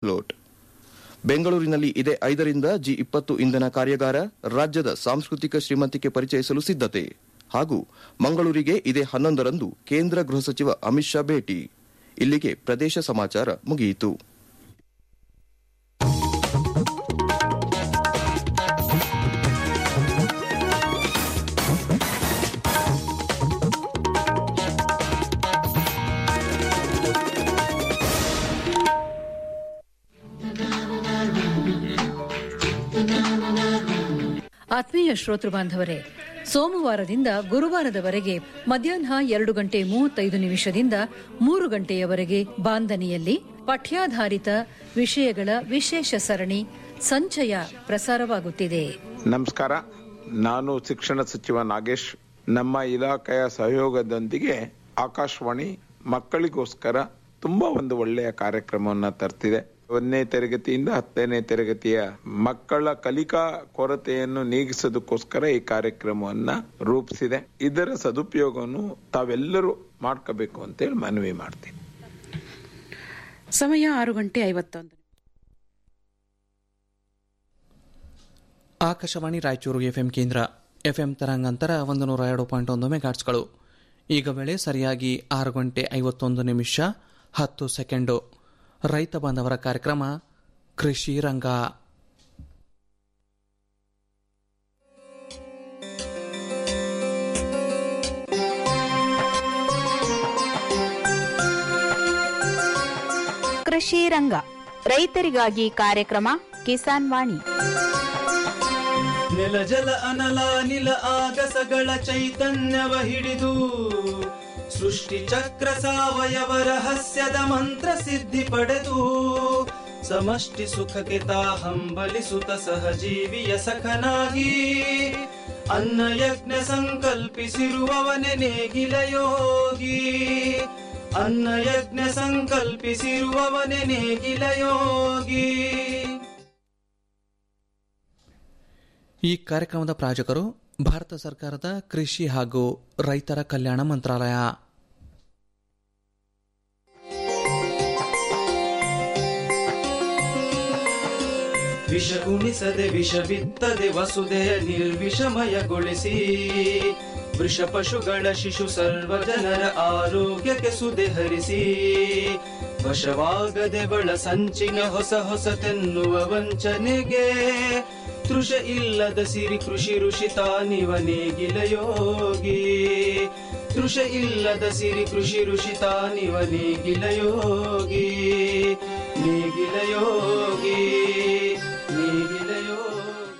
ಗೆಹ್ಲೋಟ್ ಬೆಂಗಳೂರಿನಲ್ಲಿ ಇದೇ ಐದರಿಂದ ಜಿ ಇಪ್ಪತ್ತು ಇಂಧನ ಕಾರ್ಯಾಗಾರ ರಾಜ್ಯದ ಸಾಂಸ್ಕೃತಿಕ ಶ್ರೀಮಂತಿಕೆ ಪರಿಚಯಿಸಲು ಸಿದ್ಧತೆ ಹಾಗೂ ಮಂಗಳೂರಿಗೆ ಇದೇ ಹನ್ನೊಂದರಂದು ಕೇಂದ್ರ ಗೃಹ ಸಚಿವ ಅಮಿತ್ ಶಾ ಭೇಟಿ ಇಲ್ಲಿಗೆ ಪ್ರದೇಶ ಸಮಾಚಾರ ಮುಗಿಯಿತು ಆತ್ಮೀಯ ಶ್ರೋತೃ ಬಾಂಧವರೇ ಸೋಮವಾರದಿಂದ ಗುರುವಾರದವರೆಗೆ ಮಧ್ಯಾಹ್ನ ಎರಡು ಗಂಟೆ ಮೂವತ್ತೈದು ನಿಮಿಷದಿಂದ ಮೂರು ಗಂಟೆಯವರೆಗೆ ಬಾಂದನಿಯಲ್ಲಿ ಪಠ್ಯಾಧಾರಿತ ವಿಷಯಗಳ ವಿಶೇಷ ಸರಣಿ ಸಂಚಯ ಪ್ರಸಾರವಾಗುತ್ತಿದೆ ನಮಸ್ಕಾರ ನಾನು ಶಿಕ್ಷಣ ಸಚಿವ ನಾಗೇಶ್ ನಮ್ಮ ಇಲಾಖೆಯ ಸಹಯೋಗದೊಂದಿಗೆ ಆಕಾಶವಾಣಿ ಮಕ್ಕಳಿಗೋಸ್ಕರ ತುಂಬಾ ಒಂದು ಒಳ್ಳೆಯ ಕಾರ್ಯಕ್ರಮವನ್ನ ತರ್ತಿದೆ ಒಂದನೇ ತರಗತಿಯಿಂದ ಹತ್ತನೇ ತರಗತಿಯ ಮಕ್ಕಳ ಕಲಿಕಾ ಕೊರತೆಯನ್ನು ನೀಗಿಸೋದಕ್ಕೋಸ್ಕರ ಈ ಕಾರ್ಯಕ್ರಮವನ್ನ ರೂಪಿಸಿದೆ ಇದರ ಸದುಪಯೋಗವನ್ನು ತಾವೆಲ್ಲರೂ ಮಾಡ್ಕೋಬೇಕು ಅಂತೇಳಿ ಮನವಿ ಮಾಡ್ತೀನಿ ಸಮಯ ಆರು ಗಂಟೆ ಐವತ್ತೊಂದು ಆಕಾಶವಾಣಿ ರಾಯಚೂರು ಎಫ್ಎಂ ಕೇಂದ್ರ ಎಫ್ಎಂ ತರಂಗಾಂತರ ಒಂದು ನೂರ ಎರಡು ಪಾಯಿಂಟ್ ಒಂದು ಮೆಗಾಟ್ಸ್ಗಳು ಈಗ ವೇಳೆ ಸರಿಯಾಗಿ ಆರು ಗಂಟೆ ಐವತ್ತೊಂದು ನಿಮಿಷ ಹತ್ತು ಸೆಕೆಂಡು ರೈತ ಬಾಂಧವರ ಕಾರ್ಯಕ್ರಮ ಕೃಷಿ ರಂಗ ಕೃಷಿ ರಂಗ ರೈತರಿಗಾಗಿ ಕಾರ್ಯಕ್ರಮ ಕಿಸಾನ್ ವಾಣಿ ನೆಲ ಜಲ ಅನಲ ನಿಲ ಆಗಸಗಳ ಚೈತನ್ಯವ ಹಿಡಿದು ಸೃಷ್ಟಿ ಚಕ್ರ ಸಾವಯವ ರಹಸ್ಯದ ಮಂತ್ರ ಸಿದ್ಧಿ ಪಡೆದು ಸಮಷ್ಟಿ ಸುಖಕ್ಕೆ ತಾ ಹಂಬಲಿಸುತ್ತ ಸಹಜೀವಿಯ ಸಖನಾಗಿ ಅನ್ನ ಯಜ್ಞ ಸಂಕಲ್ಪಿಸಿರುವವನೆ ನೇಗಿಲ ಯೋಗಿ ಅನ್ನ ಯಜ್ಞ ಸಂಕಲ್ಪಿಸಿರುವವನೆ ನೇಗಿಲ ಯೋಗಿ ಈ ಕಾರ್ಯಕ್ರಮದ ಪ್ರಾಯೋಜಕರು ಭಾರತ ಸರ್ಕಾರದ ಕೃಷಿ ಹಾಗೂ ರೈತರ ಕಲ್ಯಾಣ ಮಂತ್ರಾಲಯ ವಿಷ ಉಣಿಸದೆ ವಿಷ ಬಿತ್ತದೆ ವಸುದೆಯ ನಿರ್ವಿಷಮಯಗೊಳಿಸಿ ವೃಷ ಪಶುಗಳ ಶಿಶು ಸರ್ವ ಜನರ ಆರೋಗ್ಯಕ್ಕೆ ಸುದೆ ಹರಿಸಿ ವಶವಾಗದೆ ಬಳ ಸಂಚಿನ ಹೊಸ ಹೊಸತೆನ್ನುವ ವಂಚನೆಗೆ ತೃಷ ಇಲ್ಲದ ಸಿರಿ ಕೃಷಿ ಋಷಿ ತಾನಿವ ನೇಗಿಲ ಯೋಗಿ ತೃಷ ಇಲ್ಲದ ಸಿರಿ ಕೃಷಿ ಋಷಿ ತಾನಿವ ನೇಗಿಲ ಯೋಗಿ ನೇಗಿಲ ಯೋಗಿ ನೇಗಿಲ ಯೋಗಿ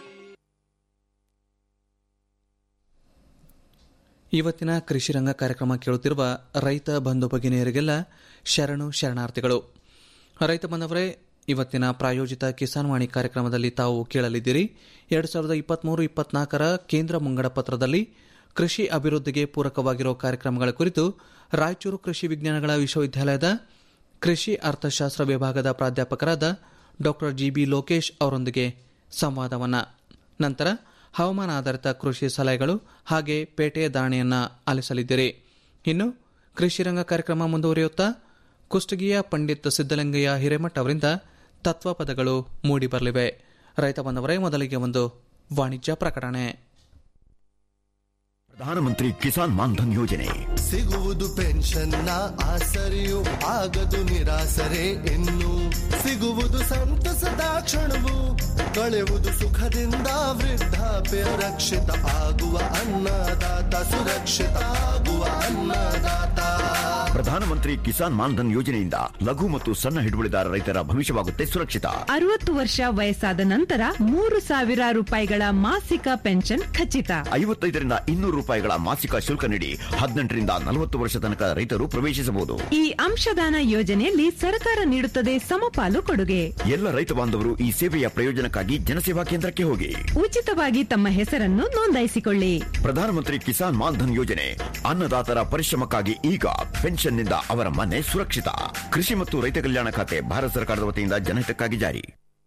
ಇವತ್ತಿನ ಕೃಷಿ ರಂಗ ಕಾರ್ಯಕ್ರಮ ಕೇಳುತ್ತಿರುವ ರೈತ ಬಂಧು ಭಗಿನಿಯರಿಗೆಲ್ಲ ಶರಣು ಶರಣಾರ್ಥಿಗಳು ರೈತ ಬಂಧವರೇ ಇವತ್ತಿನ ಪ್ರಾಯೋಜಿತ ಕಿಸಾನ್ ವಾಣಿ ಕಾರ್ಯಕ್ರಮದಲ್ಲಿ ತಾವು ಕೇಳಲಿದ್ದೀರಿ ಎರಡು ಸಾವಿರದ ಇಪ್ಪತ್ಮೂರು ಇಪ್ಪತ್ನಾಲ್ಕರ ಕೇಂದ್ರ ಮುಂಗಡ ಪತ್ರದಲ್ಲಿ ಕೃಷಿ ಅಭಿವೃದ್ಧಿಗೆ ಪೂರಕವಾಗಿರುವ ಕಾರ್ಯಕ್ರಮಗಳ ಕುರಿತು ರಾಯಚೂರು ಕೃಷಿ ವಿಜ್ಞಾನಗಳ ವಿಶ್ವವಿದ್ಯಾಲಯದ ಕೃಷಿ ಅರ್ಥಶಾಸ್ತ್ರ ವಿಭಾಗದ ಪ್ರಾಧ್ಯಾಪಕರಾದ ಡಾಕ್ಟರ್ ಜಿಬಿ ಲೋಕೇಶ್ ಅವರೊಂದಿಗೆ ಸಂವಾದವನ್ನ ನಂತರ ಹವಾಮಾನ ಆಧಾರಿತ ಕೃಷಿ ಸಲಹೆಗಳು ಹಾಗೆ ಪೇಟೆಯ ದಾಣೆಯನ್ನ ಆಲಿಸಲಿದ್ದೀರಿ ಇನ್ನು ಕೃಷಿ ರಂಗ ಕಾರ್ಯಕ್ರಮ ಮುಂದುವರಿಯುತ್ತಾ ಕುಷ್ಟಗಿಯ ಪಂಡಿತ್ ಸಿದ್ದಲಿಂಗಯ್ಯ ಹಿರೇಮಠ್ ಅವರಿಂದ ತತ್ವಪದಗಳು ಮೂಡಿಬರಲಿವೆ ರೈತ ಬಂದವರೇ ಮೊದಲಿಗೆ ಒಂದು ವಾಣಿಜ್ಯ ಪ್ರಕಟಣೆ ಪ್ರಧಾನಮಂತ್ರಿ ಕಿಸಾನ್ ಮಾನ್ಧನ್ ಯೋಜನೆ ಸಿಗುವುದು ಪೆನ್ಷನ್ನ ಆಸರೆಯು ಆಗದು ನಿರಾಸರೆ ಇನ್ನು ಸಿಗುವುದು ಸಂತಸದ ಕ್ಷಣವು ಕಳೆಯುವುದು ಸುಖದಿಂದ ವೃದ್ಧಾಪ್ಯ ರಕ್ಷಿತ ಆಗುವ ಅನ್ನದಾತ ಸುರಕ್ಷಿತ ಆಗುವ ಅನ್ನದಾತ ಪ್ರಧಾನಮಂತ್ರಿ ಕಿಸಾನ್ ಮಾನ್ಧನ್ ಯೋಜನೆಯಿಂದ ಲಘು ಮತ್ತು ಸಣ್ಣ ಹಿಡುವಳಿದಾರ ರೈತರ ಭವಿಷ್ಯವಾಗುತ್ತೆ ಸುರಕ್ಷಿತ ಅರವತ್ತು ವರ್ಷ ವಯಸ್ಸಾದ ನಂತರ ಮೂರು ಸಾವಿರ ರೂಪಾಯಿಗಳ ಮಾಸಿಕ ಪೆನ್ಷನ್ ಖಚಿತ ಐವತ್ತೈದರಿಂದ ಇನ್ನೂರು ರೂಪಾಯಿಗಳ ಮಾಸಿಕ ಶುಲ್ಕ ನೀಡಿ ಹದಿನೆಂಟರಿಂದ ನಲವತ್ತು ವರ್ಷ ತನಕ ರೈತರು ಪ್ರವೇಶಿಸಬಹುದು ಈ ಅಂಶದಾನ ಯೋಜನೆಯಲ್ಲಿ ಸರ್ಕಾರ ನೀಡುತ್ತದೆ ಸಮಪಾಲು ಕೊಡುಗೆ ಎಲ್ಲ ರೈತ ಬಾಂಧವರು ಈ ಸೇವೆಯ ಪ್ರಯೋಜನಕ್ಕಾಗಿ ಜನಸೇವಾ ಕೇಂದ್ರಕ್ಕೆ ಹೋಗಿ ಉಚಿತವಾಗಿ ತಮ್ಮ ಹೆಸರನ್ನು ನೋಂದಾಯಿಸಿಕೊಳ್ಳಿ ಪ್ರಧಾನಮಂತ್ರಿ ಕಿಸಾನ್ ಮಾನ್ಧನ್ ಯೋಜನೆ ಅನ್ನದಾತರ ಪರಿಶ್ರಮಕ್ಕಾಗಿ ಈಗ ಪೆನ್ಷನ್ನಿಂದ ಅವರ ಮನೆ ಸುರಕ್ಷಿತ ಕೃಷಿ ಮತ್ತು ರೈತ ಕಲ್ಯಾಣ ಖಾತೆ ಭಾರತ ಸರ್ಕಾರದ ವತಿಯಿಂದ ಜನಹಿತಕ್ಕಾಗಿ ಜಾರಿ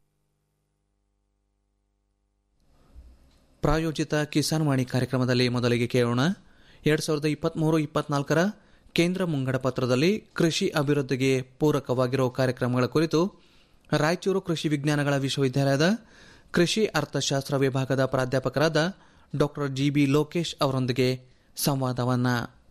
ಪ್ರಾಯೋಜಿತ ಕಿಸಾನ್ ವಾಣಿ ಕಾರ್ಯಕ್ರಮದಲ್ಲಿ ಮೊದಲಿಗೆ ಕೇಳೋಣ ಎರಡು ಸಾವಿರದ ಇಪ್ಪತ್ತ್ಮೂರು ಇಪ್ಪತ್ನಾಲ್ಕರ ಕೇಂದ್ರ ಮುಂಗಡ ಪತ್ರದಲ್ಲಿ ಕೃಷಿ ಅಭಿವೃದ್ಧಿಗೆ ಪೂರಕವಾಗಿರುವ ಕಾರ್ಯಕ್ರಮಗಳ ಕುರಿತು ರಾಯಚೂರು ಕೃಷಿ ವಿಜ್ಞಾನಗಳ ವಿಶ್ವವಿದ್ಯಾಲಯದ ಕೃಷಿ ಅರ್ಥಶಾಸ್ತ್ರ ವಿಭಾಗದ ಪ್ರಾಧ್ಯಾಪಕರಾದ ಡಾಕ್ಟರ್ ಜಿಬಿ ಲೋಕೇಶ್ ಅವರೊಂದಿಗೆ ಸಂವಾದವನ್ನ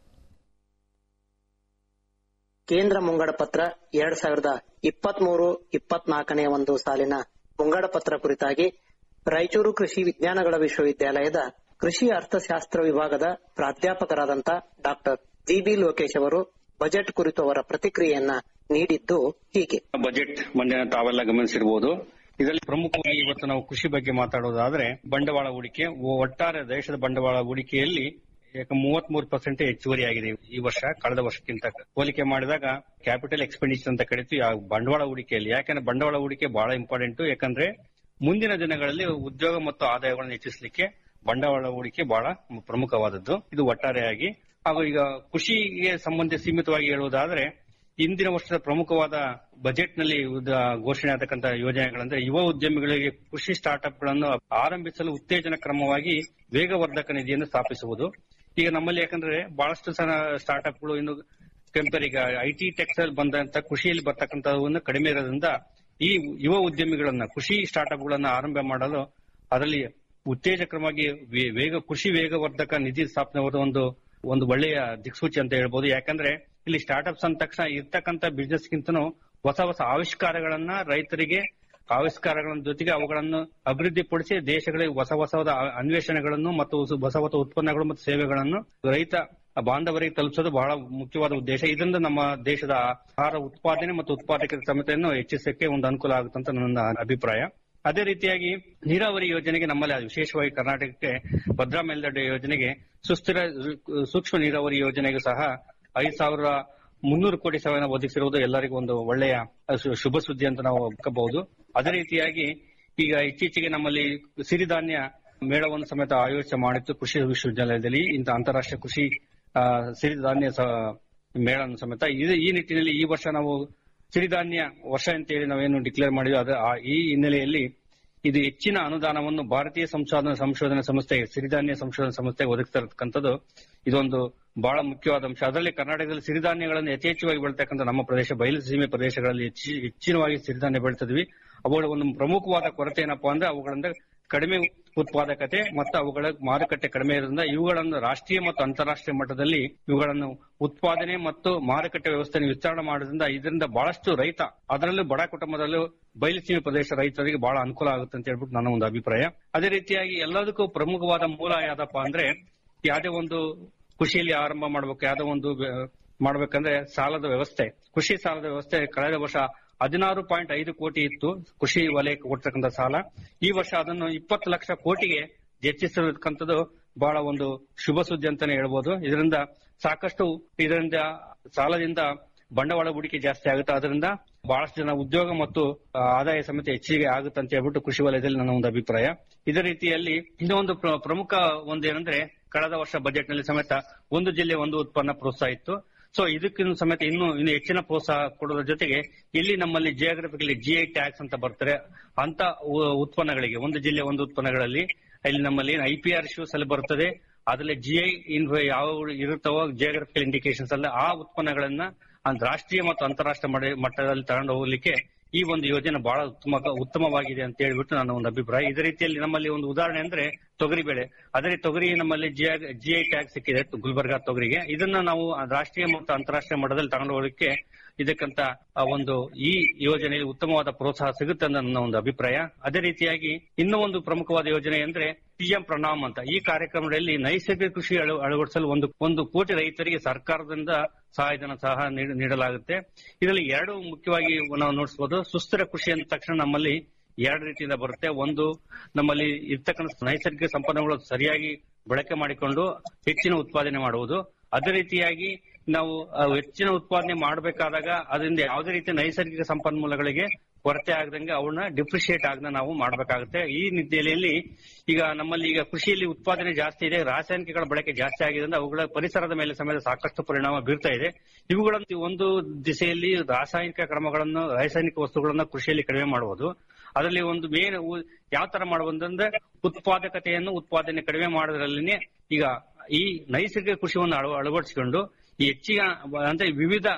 ಕೇಂದ್ರ ಮುಂಗಡ ಪತ್ರ ಎರಡ್ ಸಾವಿರದ ಇಪ್ಪತ್ತ್ ಮೂರು ಇಪ್ಪತ್ನಾಲ್ಕನೇ ಒಂದು ಸಾಲಿನ ಮುಂಗಡ ಪತ್ರ ಕುರಿತಾಗಿ ರಾಯಚೂರು ಕೃಷಿ ವಿಜ್ಞಾನಗಳ ವಿಶ್ವವಿದ್ಯಾಲಯದ ಕೃಷಿ ಅರ್ಥಶಾಸ್ತ್ರ ವಿಭಾಗದ ಪ್ರಾಧ್ಯಾಪಕರಾದಂತ ಡಾಕ್ಟರ್ ಜಿಬಿ ಲೋಕೇಶ್ ಅವರು ಬಜೆಟ್ ಕುರಿತು ಅವರ ಪ್ರತಿಕ್ರಿಯೆಯನ್ನ ನೀಡಿದ್ದು ಹೀಗೆ ಬಜೆಟ್ ಮೊನ್ನೆ ತಾವೆಲ್ಲ ಗಮನಿಸಿರಬಹುದು ಇದರಲ್ಲಿ ಪ್ರಮುಖವಾಗಿ ಇವತ್ತು ನಾವು ಕೃಷಿ ಬಗ್ಗೆ ಮಾತಾಡೋದಾದ್ರೆ ಬಂಡವಾಳ ಹೂಡಿಕೆ ಒಟ್ಟಾರೆ ದೇಶದ ಬಂಡವಾಳ ಹೂಡಿಕೆಯಲ್ಲಿ ಮೂವತ್ತ್ ಮೂರು ಪರ್ಸೆಂಟ್ ಹೆಚ್ಚುವರಿ ಆಗಿದೆ ಈ ವರ್ಷ ಕಳೆದ ವರ್ಷಕ್ಕಿಂತ ಹೋಲಿಕೆ ಮಾಡಿದಾಗ ಕ್ಯಾಪಿಟಲ್ ಎಕ್ಸ್ಪೆಂಡಿಚರ್ ಅಂತ ಕರಿತೀವಿ ಆ ಬಂಡವಾಳ ಹೂಡಿಕೆಯಲ್ಲಿ ಯಾಕಂದ್ರೆ ಬಂಡವಾಳ ಹೂಡಿಕೆ ಬಹಳ ಇಂಪಾರ್ಟೆಂಟ್ ಯಾಕಂದ್ರೆ ಮುಂದಿನ ದಿನಗಳಲ್ಲಿ ಉದ್ಯೋಗ ಮತ್ತು ಆದಾಯಗಳನ್ನು ಹೆಚ್ಚಿಸಲಿಕ್ಕೆ ಬಂಡವಾಳ ಹೂಡಿಕೆ ಬಹಳ ಪ್ರಮುಖವಾದದ್ದು ಇದು ಒಟ್ಟಾರೆಯಾಗಿ ಹಾಗೂ ಈಗ ಕೃಷಿಗೆ ಸಂಬಂಧ ಸೀಮಿತವಾಗಿ ಹೇಳುವುದಾದ್ರೆ ಇಂದಿನ ವರ್ಷದ ಪ್ರಮುಖವಾದ ಬಜೆಟ್ ನಲ್ಲಿ ಉದ- ಘೋಷಣೆ ಆಗತಕ್ಕಂತ ಯೋಜನೆಗಳಂದ್ರೆ ಯುವ ಉದ್ಯಮಿಗಳಿಗೆ ಕೃಷಿ ಸ್ಟಾರ್ಟ್ಅಪ್ ಗಳನ್ನು ಆರಂಭಿಸಲು ಉತ್ತೇಜನ ಕ್ರಮವಾಗಿ ವೇಗವರ್ಧಕ ನಿಧಿಯನ್ನು ಸ್ಥಾಪಿಸುವುದು ಈಗ ನಮ್ಮಲ್ಲಿ ಯಾಕಂದ್ರೆ ಬಹಳಷ್ಟು ಸಣ್ಣ ಸ್ಟಾರ್ಟ್ಅಪ್ಗಳು ಇನ್ನು ಕಂಪೇರ್ ಈಗ ಐಟಿ ಟೆಕ್ಸ್ಟೈಲ್ ಬಂದಂತ ಕೃಷಿಯಲ್ಲಿ ಬರ್ತಕ್ಕಂಥವನ್ನು ಕಡಿಮೆ ಇರೋದ್ರಿಂದ ಈ ಯುವ ಉದ್ಯಮಿಗಳನ್ನ ಕೃಷಿ ಸ್ಟಾರ್ಟ್ಅಪ್ ಗಳನ್ನ ಆರಂಭ ಮಾಡಲು ಅದರಲ್ಲಿ ಉತ್ತೇಜಕರವಾಗಿ ವೇ- ವೇಗ ಕೃಷಿ ವೇಗವರ್ಧಕ ನಿಧಿ ಸ್ಥಾಪನೆ ಒಂದು ಒಂದು ಒಳ್ಳೆಯ ದಿಕ್ಸೂಚಿ ಅಂತ ಹೇಳ್ಬೋದು ಯಾಕಂದ್ರೆ ಇಲ್ಲಿ ಸ್ಟಾರ್ಟ್ಅಪ್ಸ್ ಅಂದ ತಕ್ಷಣ ಇರ್ತಕ್ಕಂಥ ಬಿಸ್ನೆಸ್ ಗಿಂತನೂ ಹೊಸ ಹೊಸ ಆವಿಷ್ಕಾರಗಳನ್ನ ರೈತರಿಗೆ ಆವಿಷ್ಕಾರಗಳ ಜೊತೆಗೆ ಅವುಗಳನ್ನು ಅಭಿವೃದ್ಧಿಪಡಿಸಿ ದೇಶಗಳಿಗೆ ಹೊಸ ಹೊಸದ ಅನ್ವೇಷಣೆಗಳನ್ನು ಮತ್ತು ಹೊಸ ಹೊಸ ಉತ್ಪನ್ನಗಳು ಮತ್ತು ಸೇವೆಗಳನ್ನು ರೈತ ಬಾಂಧವರಿಗೆ ತಲುಪಿಸೋದು ಬಹಳ ಮುಖ್ಯವಾದ ಉದ್ದೇಶ ಇದರಿಂದ ನಮ್ಮ ದೇಶದ ಆಹಾರ ಉತ್ಪಾದನೆ ಮತ್ತು ಉತ್ಪಾದಕರ ಸಮೇತವನ್ನು ಹೆಚ್ಚಿಸಕ್ಕೆ ಒಂದು ಅನುಕೂಲ ಆಗುತ್ತೆ ಅಂತ ನನ್ನ ಅಭಿಪ್ರಾಯ ಅದೇ ರೀತಿಯಾಗಿ ನೀರಾವರಿ ಯೋಜನೆಗೆ ನಮ್ಮಲ್ಲಿ ಅದು ವಿಶೇಷವಾಗಿ ಕರ್ನಾಟಕಕ್ಕೆ ಭದ್ರಾ ಮೇಲ್ದಂಡೆ ಯೋಜನೆಗೆ ಸುಸ್ಥಿರ ಸೂಕ್ಷ್ಮ ನೀರಾವರಿ ಯೋಜನೆಗೂ ಸಹ ಐದು ಸಾವಿರ ಮುನ್ನೂರು ಕೋಟಿ ಸಾವಿರ ಒದಗಿಸಿರುವುದು ಎಲ್ಲರಿಗೂ ಒಂದು ಒಳ್ಳೆಯ ಶು- ಶುಭ ಸುದ್ದಿ ಅಂತ ನಾವು ಒಪ್ಕಬಹುದು ಅದೇ ರೀತಿಯಾಗಿ ಈಗ ಇತ್ತೀಚೆಗೆ ನಮ್ಮಲ್ಲಿ ಸಿರಿಧಾನ್ಯ ಮೇಳವನ್ನು ಸಮೇತ ಆಯೋಜನೆ ಮಾಡಿತ್ತು ಕೃಷಿ ವಿಶ್ವವಿದ್ಯಾಲಯದಲ್ಲಿ ಇಂಥ ಅಂತಾರಾಷ್ಟ್ರೀಯ ಕೃಷಿ ಆ, ಸಿರಿಧಾನ್ಯ ಸ- ಮೇಳವನ್ನು ಸಮೇತ ಇದು ಈ ನಿಟ್ಟಿನಲ್ಲಿ ಈ ವರ್ಷ ನಾವು ಸಿರಿಧಾನ್ಯ ವರ್ಷ ಅಂತೇಳಿ ನಾವೇನು ಡಿಕ್ಲೇರ್ ಮಾಡಿದ್ವಿ ಅದು ಆ- ಈ ಹಿನ್ನೆಲೆಯಲ್ಲಿ ಇದು ಹೆಚ್ಚಿನ ಅನುದಾನವನ್ನು ಭಾರತೀಯ ಸಂಶೋಧನಾ ಸಂಶೋಧನಾ ಸಂಸ್ಥೆ ಸಿರಿಧಾನ್ಯ ಸಂಶೋಧನಾ ಸಂಸ್ಥೆ ಒದಗಿಸ್ತಾ ಇರತಕ್ಕಂಥದ್ದು ಇದೊಂದು ಬಹಳ ಮುಖ್ಯವಾದ ಅಂಶ ಅದರಲ್ಲಿ ಕರ್ನಾಟಕದಲ್ಲಿ ಸಿರಿಧಾನ್ಯಗಳನ್ನು ಯಥೇಚ್ಛವಾಗಿ ಬೆಳತಕ್ಕಂಥ ನಮ್ಮ ಪ್ರದೇಶ ಬಯಲು ಸೀಮೆ ಪ್ರದೇಶಗಳಲ್ಲಿ ಹೆಚ್ಚಿ- ಹೆಚ್ಚಿನವಾಗಿ ಸಿರಿಧಾನ್ಯ ಬೆಳಿತಿದ್ವಿ ಅವುಗಳ ಒಂದು ಪ್ರಮುಖವಾದ ಕೊರತೆ ಏನಪ್ಪಾ ಅಂದ್ರೆ ಅವುಗಳಿಂದ ಕಡಿಮೆ ಉತ್ಪಾದಕತೆ ಮತ್ತು ಅವುಗಳ ಮಾರುಕಟ್ಟೆ ಕಡಿಮೆ ಇರೋದ್ರಿಂದ ಇವುಗಳನ್ನು ರಾಷ್ಟ್ರೀಯ ಮತ್ತು ಅಂತಾರಾಷ್ಟ್ರೀಯ ಮಟ್ಟದಲ್ಲಿ ಇವುಗಳನ್ನು ಉತ್ಪಾದನೆ ಮತ್ತು ಮಾರುಕಟ್ಟೆ ವ್ಯವಸ್ಥೆಯನ್ನು ವಿಸ್ತರಣೆ ಮಾಡೋದ್ರಿಂದ ಇದರಿಂದ ಬಹಳಷ್ಟು ರೈತ ಅದರಲ್ಲೂ ಬಡ ಕುಟುಂಬದಲ್ಲೂ ಬಯಲುಸೀಮೆ ಪ್ರದೇಶ ರೈತರಿಗೆ ಬಹಳ ಅನುಕೂಲ ಆಗುತ್ತೆ ಅಂತ ಹೇಳ್ಬಿಟ್ಟು ನನ್ನ ಒಂದು ಅಭಿಪ್ರಾಯ ಅದೇ ರೀತಿಯಾಗಿ ಎಲ್ಲದಕ್ಕೂ ಪ್ರಮುಖವಾದ ಮೂಲ ಯಾವ್ದಪ್ಪ ಅಂದ್ರೆ ಯಾವುದೇ ಒಂದು ಕೃಷಿಯಲ್ಲಿ ಆರಂಭ ಮಾಡ್ಬೇಕು ಯಾವುದೋ ಒಂದು ವ್ಯ- ಮಾಡ್ಬೇಕಂದ್ರೆ ಸಾಲದ ವ್ಯವಸ್ಥೆ ಕೃಷಿ ಸಾಲದ ವ್ಯವಸ್ಥೆ ಕಳೆದ ವರ್ಷ ಹದಿನಾರು ಪಾಯಿಂಟ್ ಐದು ಕೋಟಿ ಇತ್ತು ಕೃಷಿ ವಲಯಕ್ಕೆ ಕೊಡ್ತಕ್ಕಂಥ ಸಾಲ ಈ ವರ್ಷ ಅದನ್ನು ಇಪ್ಪತ್ತು ಲಕ್ಷ ಕೋಟಿಗೆ ಹೆಚ್ಚಿಸಿರ್ತಕ್ಕಂಥದ್ದು ಬಹಳ ಒಂದು ಶುಭ ಸುದ್ದಿ ಅಂತಾನೆ ಹೇಳ್ಬೋದು ಇದರಿಂದ ಸಾಕಷ್ಟು ಇದರಿಂದ ಸಾಲದಿಂದ ಬಂಡವಾಳ ಹೂಡಿಕೆ ಜಾಸ್ತಿ ಆಗುತ್ತೆ ಅದರಿಂದ ಬಹಳಷ್ಟು ಜನ ಉದ್ಯೋಗ ಮತ್ತು ಆ, ಆದಾಯ ಸಮೇತ ಹೆಚ್ಚಿಗೆ ಆಗುತ್ತೆ ಅಂತ ಹೇಳ್ಬಿಟ್ಟು ಕೃಷಿ ವಲಯದಲ್ಲಿ ನನ್ನ ಒಂದು ಅಭಿಪ್ರಾಯ ಇದೇ ರೀತಿಯಲ್ಲಿ ಇನ್ನೂ ಒಂದು ಪ್ರ- ಪ್ರಮುಖ ಒಂದು ಏನಂದ್ರೆ ಕಳೆದ ವರ್ಷ ಬಜೆಟ್ ನಲ್ಲಿ ಸಮೇತ ಒಂದು ಜಿಲ್ಲೆ ಒಂದು ಉತ್ಪನ್ನ ಪ್ರೋತ್ಸಾಹ ಇತ್ತು ಸೊ ಇದಕ್ಕಿನ್ನು ಸಮೇತ ಇನ್ನು ಇನ್ನು ಹೆಚ್ಚಿನ ಪ್ರೋತ್ಸಾಹ ಕೊಡೋದ್ರ ಜೊತೆಗೆ ಇಲ್ಲಿ ನಮ್ಮಲ್ಲಿ ಜಿಯೋಗ್ರಫಿಕಲಿ ಜಿಐ ಟ್ಯಾಕ್ಸ್ ಅಂತ ಬರ್ತಾರೆ ಅಂತ ಉ- ಉತ್ಪನ್ನಗಳಿಗೆ ಒಂದು ಜಿಲ್ಲೆ ಒಂದು ಉತ್ಪನ್ನಗಳಲ್ಲಿ ಇಲ್ಲಿ ನಮ್ಮಲ್ಲಿ ಐ ಪಿ ಆರ್ ಇಶ್ಯೂಸ್ ಅಲ್ಲಿ ಬರ್ತದೆ ಅದರಲ್ಲಿ ಜಿಐ ಯಾವ ಇರುತ್ತವೋ ಜಿಯೋಗ್ರಫಿಕಲ್ ಇಂಡಿಕೇಶನ್ಸ್ ಅಲ್ಲಿ ಆ ಉತ್ಪನ್ನಗಳನ್ನ ಅಂದ್ ರಾಷ್ಟ್ರೀಯ ಮತ್ತು ಅಂತಾರಾಷ್ಟ್ರೀಯ ಮಡ- ಮಟ್ಟದಲ್ಲಿ ತಗೊಂಡು ಹೋಗ್ಲಿಕ್ಕೆ ಈ ಒಂದು ಯೋಜನೆ ಬಹಳ ಉತ್ತಮ ಉತ್ತಮವಾಗಿದೆ ಅಂತ ಹೇಳ್ಬಿಟ್ಟು ನನ್ನ ಒಂದು ಅಭಿಪ್ರಾಯ ಇದೇ ರೀತಿಯಲ್ಲಿ ನಮ್ಮಲ್ಲಿ ಒಂದು ಉದಾಹರಣೆ ಅಂದ್ರೆ ತೊಗರಿ ಬೆಳೆ ಅದೇ ತೊಗರಿ ನಮ್ಮಲ್ಲಿ ಜಿಐ ಟ್ಯಾಗ್ ಸಿಕ್ಕಿದೆ ಗುಲ್ಬರ್ಗಾ ತೊಗರಿಗೆ ಇದನ್ನ ನಾವು ರಾಷ್ಟ್ರೀಯ ಮತ್ತು ಅಂತಾರಾಷ್ಟ್ರೀಯ ಮಟ್ಟದಲ್ಲಿ ತಗೊಂಡು ಹೋಗಲಿಕ್ಕೆ ಇದಕ್ಕಂತ ಆ ಒಂದು ಈ ಯೋಜನೆಯಲ್ಲಿ ಉತ್ತಮವಾದ ಪ್ರೋತ್ಸಾಹ ಸಿಗುತ್ತೆ ಅಂತ ನನ್ನ ಒಂದು ಅಭಿಪ್ರಾಯ ಅದೇ ರೀತಿಯಾಗಿ ಇನ್ನೂ ಒಂದು ಪ್ರಮುಖವಾದ ಯೋಜನೆ ಅಂದ್ರೆ ಪಿಎಂ ಪ್ರಣಾಮ್ ಅಂತ ಈ ಕಾರ್ಯಕ್ರಮದಲ್ಲಿ ನೈಸರ್ಗಿಕ ಕೃಷಿ ಅಳ- ಅಳವಡಿಸಲು ಒಂದು ಒಂದು ಕೋಟಿ ರೈತರಿಗೆ ಸರ್ಕಾರದಿಂದ ಸಹಾಯಧನ ಸಹ ನೀಡ- ನೀಡಲಾಗುತ್ತೆ ಇದರಲ್ಲಿ ಎರಡು ಮುಖ್ಯವಾಗಿ ನಾವು ನೋಡಿಸಬಹುದು ಸುಸ್ಥಿರ ಕೃಷಿ ಅಂದ ತಕ್ಷಣ ನಮ್ಮಲ್ಲಿ ಎರಡು ರೀತಿಯಿಂದ ಬರುತ್ತೆ ಒಂದು ನಮ್ಮಲ್ಲಿ ಇರ್ತಕ್ಕಂಥ ನೈಸರ್ಗಿಕ ಸಂಪನ್ಮೂಲ ಸರಿಯಾಗಿ ಬಳಕೆ ಮಾಡಿಕೊಂಡು ಹೆಚ್ಚಿನ ಉತ್ಪಾದನೆ ಮಾಡುವುದು ಅದೇ ರೀತಿಯಾಗಿ ನಾವು ಆ, ಹೆಚ್ಚಿನ ಉತ್ಪಾದನೆ ಮಾಡಬೇಕಾದಾಗ ಅದರಿಂದ ಯಾವುದೇ ರೀತಿಯ ನೈಸರ್ಗಿಕ ಸಂಪನ್ಮೂಲಗಳಿಗೆ ಕೊರತೆ ಆಗದಂಗೆ ಅವನ್ನ ಡಿಪ್ರಿಶಿಯೇಟ್ ಆಗದ ನಾವು ಮಾಡಬೇಕಾಗುತ್ತೆ ಈ ನಿಟ್ಟಿನಲ್ಲಿ ಈಗ ನಮ್ಮಲ್ಲಿ ಈಗ ಕೃಷಿಯಲ್ಲಿ ಉತ್ಪಾದನೆ ಜಾಸ್ತಿ ಇದೆ ರಾಸಾಯನಿಕಗಳ ಬಳಕೆ ಜಾಸ್ತಿ ಆಗಿದೆ ಅಂದ್ರೆ ಅವುಗಳ ಪರಿಸರದ ಮೇಲೆ ಸಮೇತ ಸಾಕಷ್ಟು ಪರಿಣಾಮ ಬೀರ್ತಾ ಇದೆ ಇವುಗಳನ್ನು ಒಂದು ದಿಸೆಯಲ್ಲಿ ರಾಸಾಯನಿಕ ಕ್ರಮಗಳನ್ನು ರಾಸಾಯನಿಕ ವಸ್ತುಗಳನ್ನ ಕೃಷಿಯಲ್ಲಿ ಕಡಿಮೆ ಮಾಡಬಹುದು ಅದರಲ್ಲಿ ಒಂದು ಮೇನ್ ಯಾವ ತರ ಮಾಡಬಹುದು ಅಂದ್ರೆ ಉತ್ಪಾದಕತೆಯನ್ನು ಉತ್ಪಾದನೆ ಕಡಿಮೆ ಮಾಡೋದ್ರಲ್ಲಿನೇ ಈಗ ಈ ನೈಸರ್ಗಿಕ ಕೃಷಿಯನ್ನು ಅಳವ- ಅಳವಡಿಸಿಕೊಂಡು ಈ ಹೆಚ್ಚಿನ ಅಂದ್ರೆ ವಿವಿಧ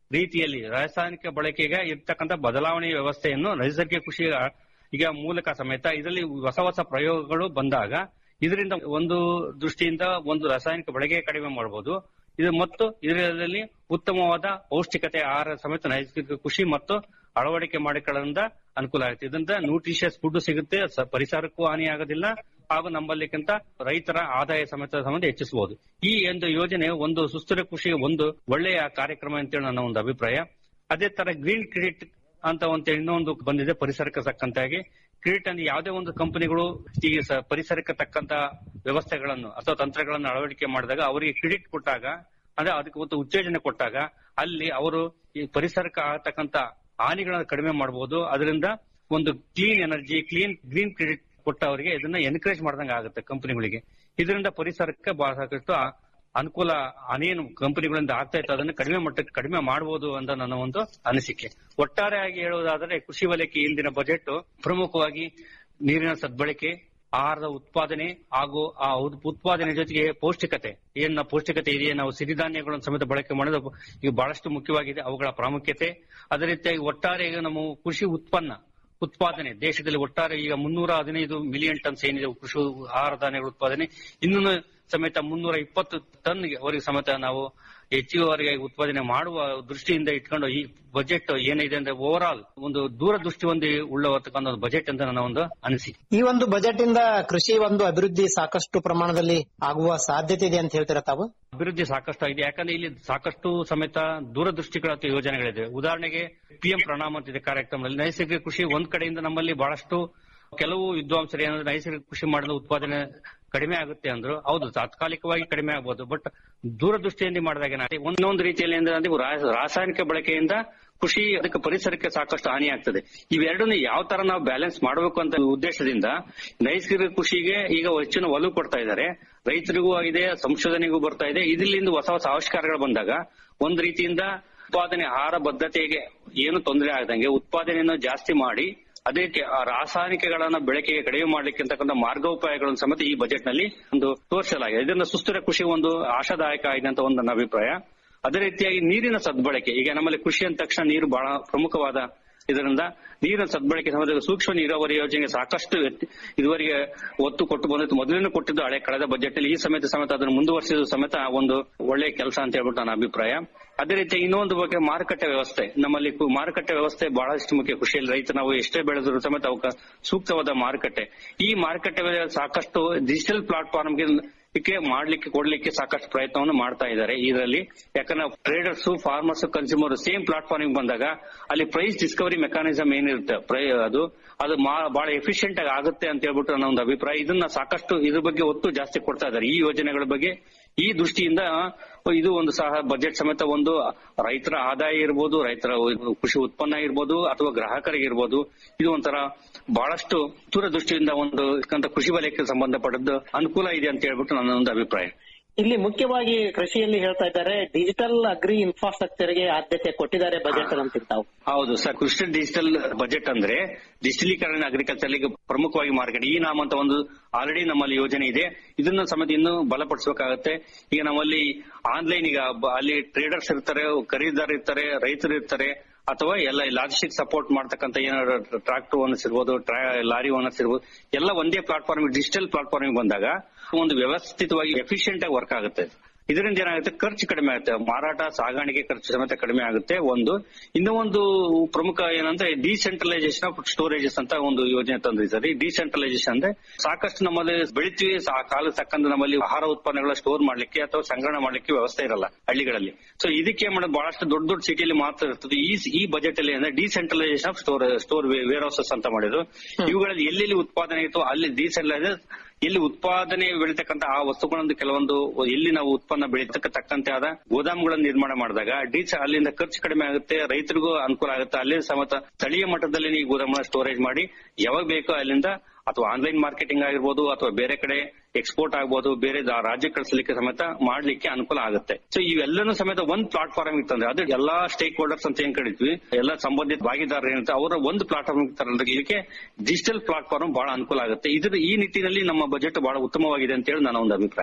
ರೀತಿಯಲ್ಲಿ ರಾಸಾಯನಿಕ ಬಳಕೆಗೆ ಇರ್ತಕ್ಕಂಥ ಬದಲಾವಣೆ ವ್ಯವಸ್ಥೆಯನ್ನು ನೈಸರ್ಗಿಕ ಕೃಷಿ ಈಗ ಮೂಲಕ ಸಮೇತ ಇದರಲ್ಲಿ ಹೊಸ ಹೊಸ ಪ್ರಯೋಗಗಳು ಬಂದಾಗ ಇದರಿಂದ ಒಂದು ದೃಷ್ಟಿಯಿಂದ ಒಂದು ರಾಸಾಯನಿಕ ಬಳಕೆ ಕಡಿಮೆ ಮಾಡಬಹುದು ಇದು ಮತ್ತು ಇದರಲ್ಲಿ ಉತ್ತಮವಾದ ಪೌಷ್ಟಿಕತೆ ಆಹಾರ ಸಮೇತ ನೈಸರ್ಗಿಕ ಕೃಷಿ ಮತ್ತು ಅಳವಡಿಕೆ ಮಾಡಿಕೊಳ್ಳೋದ್ರಿಂದ ಅನುಕೂಲ ಆಗುತ್ತೆ ಇದರಿಂದ ನ್ಯೂಟ್ರಿಷಿಯಸ್ ಫುಡ್ ಸಿಗುತ್ತೆ ಸ- ಪರಿಸರಕ್ಕೂ ಹಾನಿ ಆಗೋದಿಲ್ಲ ಹಾಗೂ ನಮ್ಮಲ್ಲಿಕ್ಕಿಂತ ರೈತರ ಆದಾಯ ಸಮೇತ ಸಮೇತ ಹೆಚ್ಚಿಸಬಹುದು ಈ ಒಂದು ಯೋಜನೆ ಒಂದು ಸುಸ್ಥಿರ ಕೃಷಿ ಒಂದು ಒಳ್ಳೆಯ ಕಾರ್ಯಕ್ರಮ ಅಂತೇಳಿ ನನ್ನ ಒಂದು ಅಭಿಪ್ರಾಯ ಅದೇ ತರ ಗ್ರೀನ್ ಕ್ರೆಡಿಟ್ ಅಂತ ಒಂದು ಇನ್ನೊಂದು ಬಂದಿದೆ ಪರಿಸರಕ್ಕೆ ತಕ್ಕಂತಾಗಿ ಕ್ರೆಡಿಟ್ ಅಂದ್ರೆ ಯಾವುದೇ ಒಂದು ಕಂಪನಿಗಳು ಈ ಸ- ಪರಿಸರಕ್ಕೆ ತಕ್ಕಂತ ವ್ಯವಸ್ಥೆಗಳನ್ನು ಅಥವಾ ತಂತ್ರಗಳನ್ನು ಅಳವಡಿಕೆ ಮಾಡಿದಾಗ ಅವರಿಗೆ ಕ್ರೆಡಿಟ್ ಕೊಟ್ಟಾಗ ಅಂದ್ರೆ ಅದಕ್ಕೆ ಒಂದು ಉತ್ತೇಜನ ಕೊಟ್ಟಾಗ ಅಲ್ಲಿ ಅವರು ಈ ಪರಿಸರಕ್ಕೆ ಆಗತಕ್ಕಂತ ಹಾನಿಗಳನ್ನು ಕಡಿಮೆ ಮಾಡಬಹುದು ಅದರಿಂದ ಒಂದು clean energy clean green credit ಕೊಟ್ಟ ಅವರಿಗೆ ಇದನ್ನ ಎನ್ಕರೇಜ್ ಮಾಡ್ದಂಗೆ ಆಗುತ್ತೆ ಕಂಪನಿಗಳಿಗೆ ಇದರಿಂದ ಪರಿಸರಕ್ಕೆ ಬಹಳ ಸಾಕಷ್ಟು ಆ- ಅನುಕೂಲ ಅನೇನು ಕಂಪನಿಗಳಿಂದ ಆಗ್ತಾ ಇತ್ತು ಅದನ್ನು ಕಡಿಮೆ ಮಟ್ಟಕ್ಕೆ ಕಡಿಮೆ ಮಾಡಬಹುದು ಅಂತ ನನ್ನ ಒಂದು ಅನಿಸಿಕೆ ಒಟ್ಟಾರೆಯಾಗಿ ಹೇಳುವುದಾದರೆ ಕೃಷಿ ವಲಯಕ್ಕೆ ಇಂದಿನ ಬಜೆಟ್ ಪ್ರಮುಖವಾಗಿ ನೀರಿನ ಸದ್ಬಳಕೆ ಆಹಾರದ ಉತ್ಪಾದನೆ ಹಾಗೂ ಆ ಉತ್- ಉತ್ಪಾದನೆ ಜೊತೆಗೆ ಪೌಷ್ಟಿಕತೆ ಏನ್ ಪೌಷ್ಟಿಕತೆ ಇದೆಯೇ ನಾವು ಸಿರಿಧಾನ್ಯಗಳನ್ನು ಸಮೇತ ಬಳಕೆ ಮಾಡೋದು ಈಗ ಬಹಳಷ್ಟು ಮುಖ್ಯವಾಗಿದೆ ಅವುಗಳ ಪ್ರಾಮುಖ್ಯತೆ ಅದೇ ರೀತಿಯಾಗಿ ಒಟ್ಟಾರೆ ಈಗ ನಮ್ಮ ಕೃಷಿ ಉತ್ಪನ್ನ ಉತ್ಪಾದನೆ ದೇಶದಲ್ಲಿ ಒಟ್ಟಾರೆ ಈಗ ಮುನ್ನೂರ ಹದಿನೈದು ಮಿಲಿಯನ್ ಟನ್ಸ್ ಏನಿದೆ ಕೃಷಿ ಆಹಾರ ಧಾನ್ಯಗಳ ಉತ್ಪಾದನೆ ಇನ್ನೂ ಸಮೇತ ಮುನ್ನೂರ ಇಪ್ಪತ್ತು ಟನ್ ವರೆಗೆ ಸಮೇತ ನಾವು ಹೆಚ್ಚುವರಿಗೆ ಉತ್ಪಾದನೆ ಮಾಡುವ ದೃಷ್ಟಿಯಿಂದ ಇಟ್ಕೊಂಡು ಈ ಬಜೆಟ್ ಏನಿದೆ ಅಂದ್ರೆ ಓವರ್ ಆಲ್ ಒಂದು ದೂರದೃಷ್ಟಿ ಹೊಂದಿ ಉಳ್ಳತಕ್ಕಂಥ ಒಂದು ಬಜೆಟ್ ಅಂತ ನನ್ನ ಒಂದು ಅನಿಸಿಕೆ ಈ ಒಂದು ಬಜೆಟ್ ಇಂದ ಕೃಷಿ ಒಂದು ಅಭಿವೃದ್ಧಿ ಸಾಕಷ್ಟು ಪ್ರಮಾಣದಲ್ಲಿ ಆಗುವ ಸಾಧ್ಯತೆ ಇದೆ ಅಂತ ಹೇಳ್ತೀರಾ ತಾವು ಅಭಿವೃದ್ಧಿ ಸಾಕಷ್ಟು ಆಗಿದೆ ಯಾಕಂದ್ರೆ ಇಲ್ಲಿ ಸಾಕಷ್ಟು ಸಮೇತ ದೂರದೃಷ್ಟಿಗಳ ಅಥವಾ ಯೋಜನೆಗಳಿದೆ ಉದಾಹರಣೆಗೆ ಪಿಎಂ ಪ್ರಣಾಮ್ ಅಂತಿದೆ ಕಾರ್ಯಕ್ರಮದಲ್ಲಿ ನೈಸರ್ಗಿಕ ಕೃಷಿ ಒಂದ್ ಕಡೆಯಿಂದ ನಮ್ಮಲ್ಲಿ ಬಹಳಷ್ಟು ಕೆಲವು ವಿದ್ವಾಂಸರು ಏನಂದ್ರೆ ನೈಸರ್ಗಿಕ ಕೃಷಿ ಮಾಡಿದ ಉತ್ಪಾದನೆ ಕಡಿಮೆ ಆಗುತ್ತೆ ಅಂದ್ರು ಹೌದು ತಾತ್ಕಾಲಿಕವಾಗಿ ಕಡಿಮೆ ಆಗ್ಬೋದು ಬಟ್ ದೂರದೃಷ್ಟಿಯಿಂದ ಮಾಡಿದಾಗ ಏನಾಗುತ್ತೆ ಒಂದೊಂದು ರೀತಿಯಲ್ಲಿ ಅಂದ್ರೆ ರಾ- ರಾಸಾಯನಿಕ ಬಳಕೆಯಿಂದ ಕೃಷಿ ಅದಕ್ಕೆ ಪರಿಸರಕ್ಕೆ ಸಾಕಷ್ಟು ಹಾನಿ ಆಗ್ತದೆ ಇವೆರಡನ್ನು ಯಾವ ತರ ನಾವು ಬ್ಯಾಲೆನ್ಸ್ ಮಾಡಬೇಕು ಅಂತ ಉದ್ದೇಶದಿಂದ ನೈಸರ್ಗಿಕ ಕೃಷಿಗೆ ಈಗ ಹೆಚ್ಚಿನ ಒಲವು ಕೊಡ್ತಾ ಇದ್ದಾರೆ ರೈತರಿಗೂ ಆಗಿದೆ ಸಂಶೋಧನೆಗೂ ಬರ್ತಾ ಇದೆ ಇದರಿಂದ ಹೊಸ ಹೊಸ ಆವಿಷ್ಕಾರಗಳು ಬಂದಾಗ ಒಂದ್ ರೀತಿಯಿಂದ ಉತ್ಪಾದನೆ ಆಹಾರ ಬದ್ಧತೆಗೆ ಏನು ತೊಂದರೆ ಆಗದಂಗೆ ಉತ್ಪಾದನೆಯನ್ನು ಜಾಸ್ತಿ ಮಾಡಿ ಅದೇ ರೀತಿ ಆ ರಾಸಾಯನಿಕಗಳನ್ನ ಬೆಳಕಿಗೆ ಕಡಿಮೆ ಮಾಡ್ಲಿಕ್ಕೆ ಅಂತಕ್ಕಂಥ ಮಾರ್ಗೋಪಾಯಗಳನ್ನು ಸಮೇತ ಈ ಬಜೆಟ್ ನಲ್ಲಿ ಒಂದು ತೋರಿಸಲಾಗಿದೆ ಇದರಿಂದ ಸುಸ್ಥಿರ ಕೃಷಿ ಒಂದು ಆಶಾದಾಯಕ ಆಗಿದೆ ಅಂತ ಒಂದು ನನ್ನ ಅಭಿಪ್ರಾಯ ಅದೇ ರೀತಿಯಾಗಿ ನೀರಿನ ಸದ್ಬಳಕೆ ಈಗ ನಮ್ಮಲ್ಲಿ ಕೃಷಿ ಅಂದ ತಕ್ಷಣ ನೀರು ಬಹಳ ಪ್ರಮುಖವಾದ ಇದರಿಂದ ನೀರಿನ ಸದ್ಬಳಕೆ ಸಂಬಂಧ ಸೂಕ್ಷ್ಮ ನೀರಾವರಿ ಯೋಜನೆಗೆ ಸಾಕಷ್ಟು ವ್ಯಕ್ತಿ- ಇದುವರೆಗೆ ಒತ್ತು ಕೊಟ್ಟು ಬಂದಿತ್ತು ಮೊದಲಿನ ಕೊಟ್ಟಿದ್ದು ಹಳೆ ಕಳೆದ ಬಜೆಟ್ ಅಲ್ಲಿ ಈ ಸಮೇತ ಸಮೇತ ಅದನ್ನು ಮುಂದುವರಿಸಿದ ಸಮೇತ ಒಂದು ಒಳ್ಳೆ ಕೆಲಸ ಅಂತ ಹೇಳ್ಬಿಟ್ಟು ನನ್ನ ಅಭಿಪ್ರಾಯ ಅದೇ ರೀತಿ ಇನ್ನೊಂದು ಬಗ್ಗೆ ಮಾರುಕಟ್ಟೆ ವ್ಯವಸ್ಥೆ ನಮ್ಮಲ್ಲಿ ಕು- ಮಾರುಕಟ್ಟೆ ವ್ಯವಸ್ಥೆ ಬಹಳಷ್ಟು ಮುಖ್ಯ ಕೃಷಿಯಲ್ಲಿ ರೈತ ನಾವು ಎಷ್ಟೇ ಬೆಳೆದ್ರು ಸಮೇತ ಅವಕ್ಕೆ ಸೂಕ್ತವಾದ ಮಾರುಕಟ್ಟೆ ಈ ಮಾರುಕಟ್ಟೆ ವ್ಯವಸ್ಥೆ ಸಾಕಷ್ಟು ಡಿಜಿಟಲ್ ಪ್ಲಾಟ್ಫಾರ್ಮ್ಗೆ ಇದಕ್ಕೆ ಮಾಡ್ಲಿಕ್ಕೆ ಕೊಡ್ಲಿಕ್ಕೆ ಸಾಕಷ್ಟು ಪ್ರಯತ್ನವನ್ನು ಮಾಡ್ತಾ ಇದ್ದಾರೆ ಇದರಲ್ಲಿ ಯಾಕಂದ್ರೆ traders farmers consumer same platform ಬಂದಾಗ ಅಲ್ಲಿ ಪ್ರೈಸ್ ಡಿಸ್ಕವರಿ ಮೆಕಾನಿಸಮ್ ಏನಿರುತ್ತೆ ಪ್ರೈ- ಅದು ಅದು ಮಾ- ಬಹಳ ಎಫಿಷಿಯಂಟ್ ಆಗಿ ಆಗುತ್ತೆ ಅಂತ ಹೇಳ್ಬಿಟ್ಟು ನನ್ನ ಒಂದು ಅಭಿಪ್ರಾಯ ಇದನ್ನ ಸಾಕಷ್ಟು ಇದ್ರ ಬಗ್ಗೆ ಒತ್ತು ಜಾಸ್ತಿ ಕೊಡ್ತಾ ಇದ್ದಾರೆ ಈ ಯೋಜನೆಗಳ ಬಗ್ಗೆ ಈ ದೃಷ್ಟಿಯಿಂದ ಇದು ಒಂದು ಸಹ ಬಜೆಟ್ ಸಮೇತ ಒಂದು ರೈತರ ಆದಾಯ ಇರ್ಬೋದು ರೈತರ ಕೃಷಿ ಉತ್ಪನ್ನ ಇರ್ಬೋದು ಅಥವಾ ಗ್ರಾಹಕರಿಗೆ ಇರ್ಬೋದು ಇದು ಒಂಥರ ಬಹಳಷ್ಟು ದೂರದೃಷ್ಟಿಯಿಂದ ಒಂದು ಇದ್ಕಂತ ಕೃಷಿ ವಲಯಕ್ಕೆ ಸಂಬಂಧಪಟ್ಟದ್ದು ಅನುಕೂಲ ಇದೆ ಅಂತ ಹೇಳ್ಬಿಟ್ಟು ನನ್ನ ಒಂದು ಅಭಿಪ್ರಾಯ ಇಲ್ಲಿ ಮುಖ್ಯವಾಗಿ ಕೃಷಿಯಲ್ಲಿ ಹೇಳ್ತಾ ಇದ್ದಾರೆ ಡಿಜಿಟಲ್ ಅಗ್ರಿ ಇನ್ಫ್ರಾಸ್ಟ್ರಕ್ಚರ್ ಗೆ ಆದ್ಯತೆ ಕೊಟ್ಟಿದ್ದಾರೆ ಬಜೆಟ್ ಅಂತೀವಿ ತಾವು ಹೌದು ಸರ್ ಕೃಷಿ ಡಿಜಿಟಲ್ ಬಜೆಟ್ ಅಂದ್ರೆ ಡಿಜಿಟಲೀಕರಣ ಅಗ್ರಿಕಲ್ಚರ್ ಪ್ರಮುಖವಾಗಿ ಮಾರ್ಕೆಟ್ ಈ ನಾಮ ಅಂತ ಒಂದು ಆಲ್ರೆಡಿ ನಮ್ಮಲ್ಲಿ ಯೋಜನೆ ಇದೆ ಇದನ್ನ ಸಮೇತ ಇನ್ನೂ ಬಲಪಡಿಸಬೇಕಾಗತ್ತೆ ಈಗ ನಮ್ಮಲ್ಲಿ ಆನ್ಲೈನ್ ಈಗ ಬ- ಅಲ್ಲಿ ಟ್ರೇಡರ್ಸ್ ಇರ್ತಾರೆ ಖರೀದಾರ ಇರ್ತಾರೆ ರೈತರು ಇರ್ತಾರೆ ಅಥವಾ ಎಲ್ಲ ಲಾಜಿಸ್ಟಿಕ್ ಸಪೋರ್ಟ್ ಮಾಡ್ತಕ್ಕಂಥ ಏನಾದ್ರು ಟ್ರಾಕ್ಟರ್ ಓನರ್ಸ್ ಇರ್ಬೋದು ಟ್ರಾ- ಲಾರಿ ಓನರ್ಸ್ ಇರ್ಬೋದು ಎಲ್ಲ ಒಂದೇ ಪ್ಲಾಟ್ಫಾರ್ಮ್ ಡಿಜಿಟಲ್ ಪ್ಲಾಟ್ಫಾರ್ಮ್ ಬಂದಾಗ ಒಂದು ವ್ಯವಸ್ಥಿತವಾಗಿ ಎಫಿಷಿಯಂಟ್ ಆಗಿ ವರ್ಕ್ ಆಗುತ್ತೆ ಇದರಿಂದ ಏನಾಗುತ್ತೆ ಖರ್ಚು ಕಡಿಮೆ ಆಗುತ್ತೆ ಮಾರಾಟ ಸಾಗಾಣಿಕೆ ಖರ್ಚು ಸಮೇತ ಕಡಿಮೆ ಆಗುತ್ತೆ ಒಂದು ಇನ್ನೂ ಒಂದು ಪ್ರಮುಖ ಏನಂದ್ರೆ ಡಿಸೆಂಟ್ರಲೈಸೇಷನ್ ಆಫ್ ಸ್ಟೋರೇಜಸ್ ಅಂತ ಒಂದು ಯೋಜನೆ ತಂದಿದ್ದಾರೆ ಡಿಸೆಂಟ್ರಲೈಸೇಷನ್ ಅಂದ್ರೆ ಸಾಕಷ್ಟು ನಮ್ಮಲ್ಲಿ ಬೆಳಿತೀವಿ ಆ ಕಾಲಕ್ಕೆ ತಕ್ಕಂತ ನಮ್ಮಲ್ಲಿ ಆಹಾರ ಉತ್ಪನ್ನಗಳ ಸ್ಟೋರ್ ಮಾಡ್ಲಿಕ್ಕೆ ಅಥವಾ ಸಂಗ್ರಹಣೆ ಮಾಡ್ಲಿಕ್ಕೆ ವ್ಯವಸ್ಥೆ ಇರಲ್ಲ ಹಳ್ಳಿಗಳಲ್ಲಿ ಸೊ ಇದಕ್ಕೆ ಏನ್ ಮಾಡೋದು ಬಹಳಷ್ಟು ದೊಡ್ಡ ದೊಡ್ಡ ಸಿಟಿಯಲ್ಲಿ ಮಾತ್ರ ಇರ್ತದೆ ಈ ಈ ಬಜೆಟ್ ಅಲ್ಲಿ ಅಂದ್ರೆ decentralisation of store store warehouses ಅಂತ ಮಾಡಿದ್ರು ಇವುಗಳಲ್ಲಿ ಎಲ್ಲೆಲ್ಲಿ ಉತ್ಪಾದನೆ ಇತ್ತು ಅಲ್ಲಿ ಡಿಸೆಂಟ್ರಲೈಸ್ ಎಲ್ಲಿ ಉತ್ಪಾದನೆ ಬೆಳೀತಕ್ಕಂತ ಆ ವಸ್ತುಗಳೊಂದು ಕೆಲವೊಂದು ಎಲ್ಲಿ ನಾವು ಉತ್ಪನ್ನ ಬೆಳೀತಕ್ಕ ತಕ್ಕಂತೆ ಆದ ಗೋದಾಮುಗಳನ್ನು ನಿರ್ಮಾಣ ಮಾಡಿದಾಗ ಡೀಚ್ ಅಲ್ಲಿಂದ ಖರ್ಚು ಕಡಿಮೆ ಆಗುತ್ತೆ ರೈತರಿಗೂ ಅನುಕೂಲ ಆಗುತ್ತೆ ಅಲ್ಲಿ ಸಮೇತ ಸ್ಥಳೀಯ ಮಟ್ಟದಲ್ಲಿ ನೀವು ಗೋದಾಮನ್ನ ಸ್ಟೋರೇಜ್ ಮಾಡಿ ಯಾವಾಗ ಬೇಕೋ ಅಲ್ಲಿಂದ ಅಥವಾ ಆನ್ಲೈನ್ ಮಾರ್ಕೆಟಿಂಗ್ ಆಗಿರ್ಬೋದು ಅಥವಾ ಬೇರೆ ಕಡೆ ಎಕ್ಸ್ಪೋರ್ಟ್ ಆಗ್ಬೋದು ಬೇರೆ ದ- ರಾಜ್ಯಕ್ಕೆ ಕಳಿಸಲಿಕ್ಕೆ ಸಮೇತ ಮಾಡ್ಲಿಕ್ಕೆ ಅನುಕೂಲ ಆಗುತ್ತೆ ಸೊ ಇವೆಲ್ಲನೂ ಸಮೇತ ಒಂದ್ ಪ್ಲಾಟ್ಫಾರ್ಮ್ ಇತ್ತಂದ್ರೆ ಅದು ಎಲ್ಲಾ ಸ್ಟೇಕ್ ಹೋಲ್ಡರ್ಸ್ ಅಂತ ಏನ್ ಕರಿತೀವಿ ಎಲ್ಲ ಸಂಬಂಧಿತ ಭಾಗಿದಾರರು ಏನಂತ ಅವರ ಒಂದು ಪ್ಲಾಟ್ಫಾರ್ಮ್ ತರಲಿಕ್ಕೆ ಡಿಜಿಟಲ್ ಪ್ಲಾಟ್ಫಾರ್ಮ್ ಬಹಳ ಅನುಕೂಲ ಆಗುತ್ತೆ ಇದ್ರ ಈ ನಿಟ್ಟಿನಲ್ಲಿ ನಮ್ಮ ಬಜೆಟ್ ಬಹಳ ಉತ್ತಮವಾಗಿದೆ ಅಂತ ಹೇಳಿ ನನ್ನ ಒಂದು ಅಭಿಪ್ರಾಯ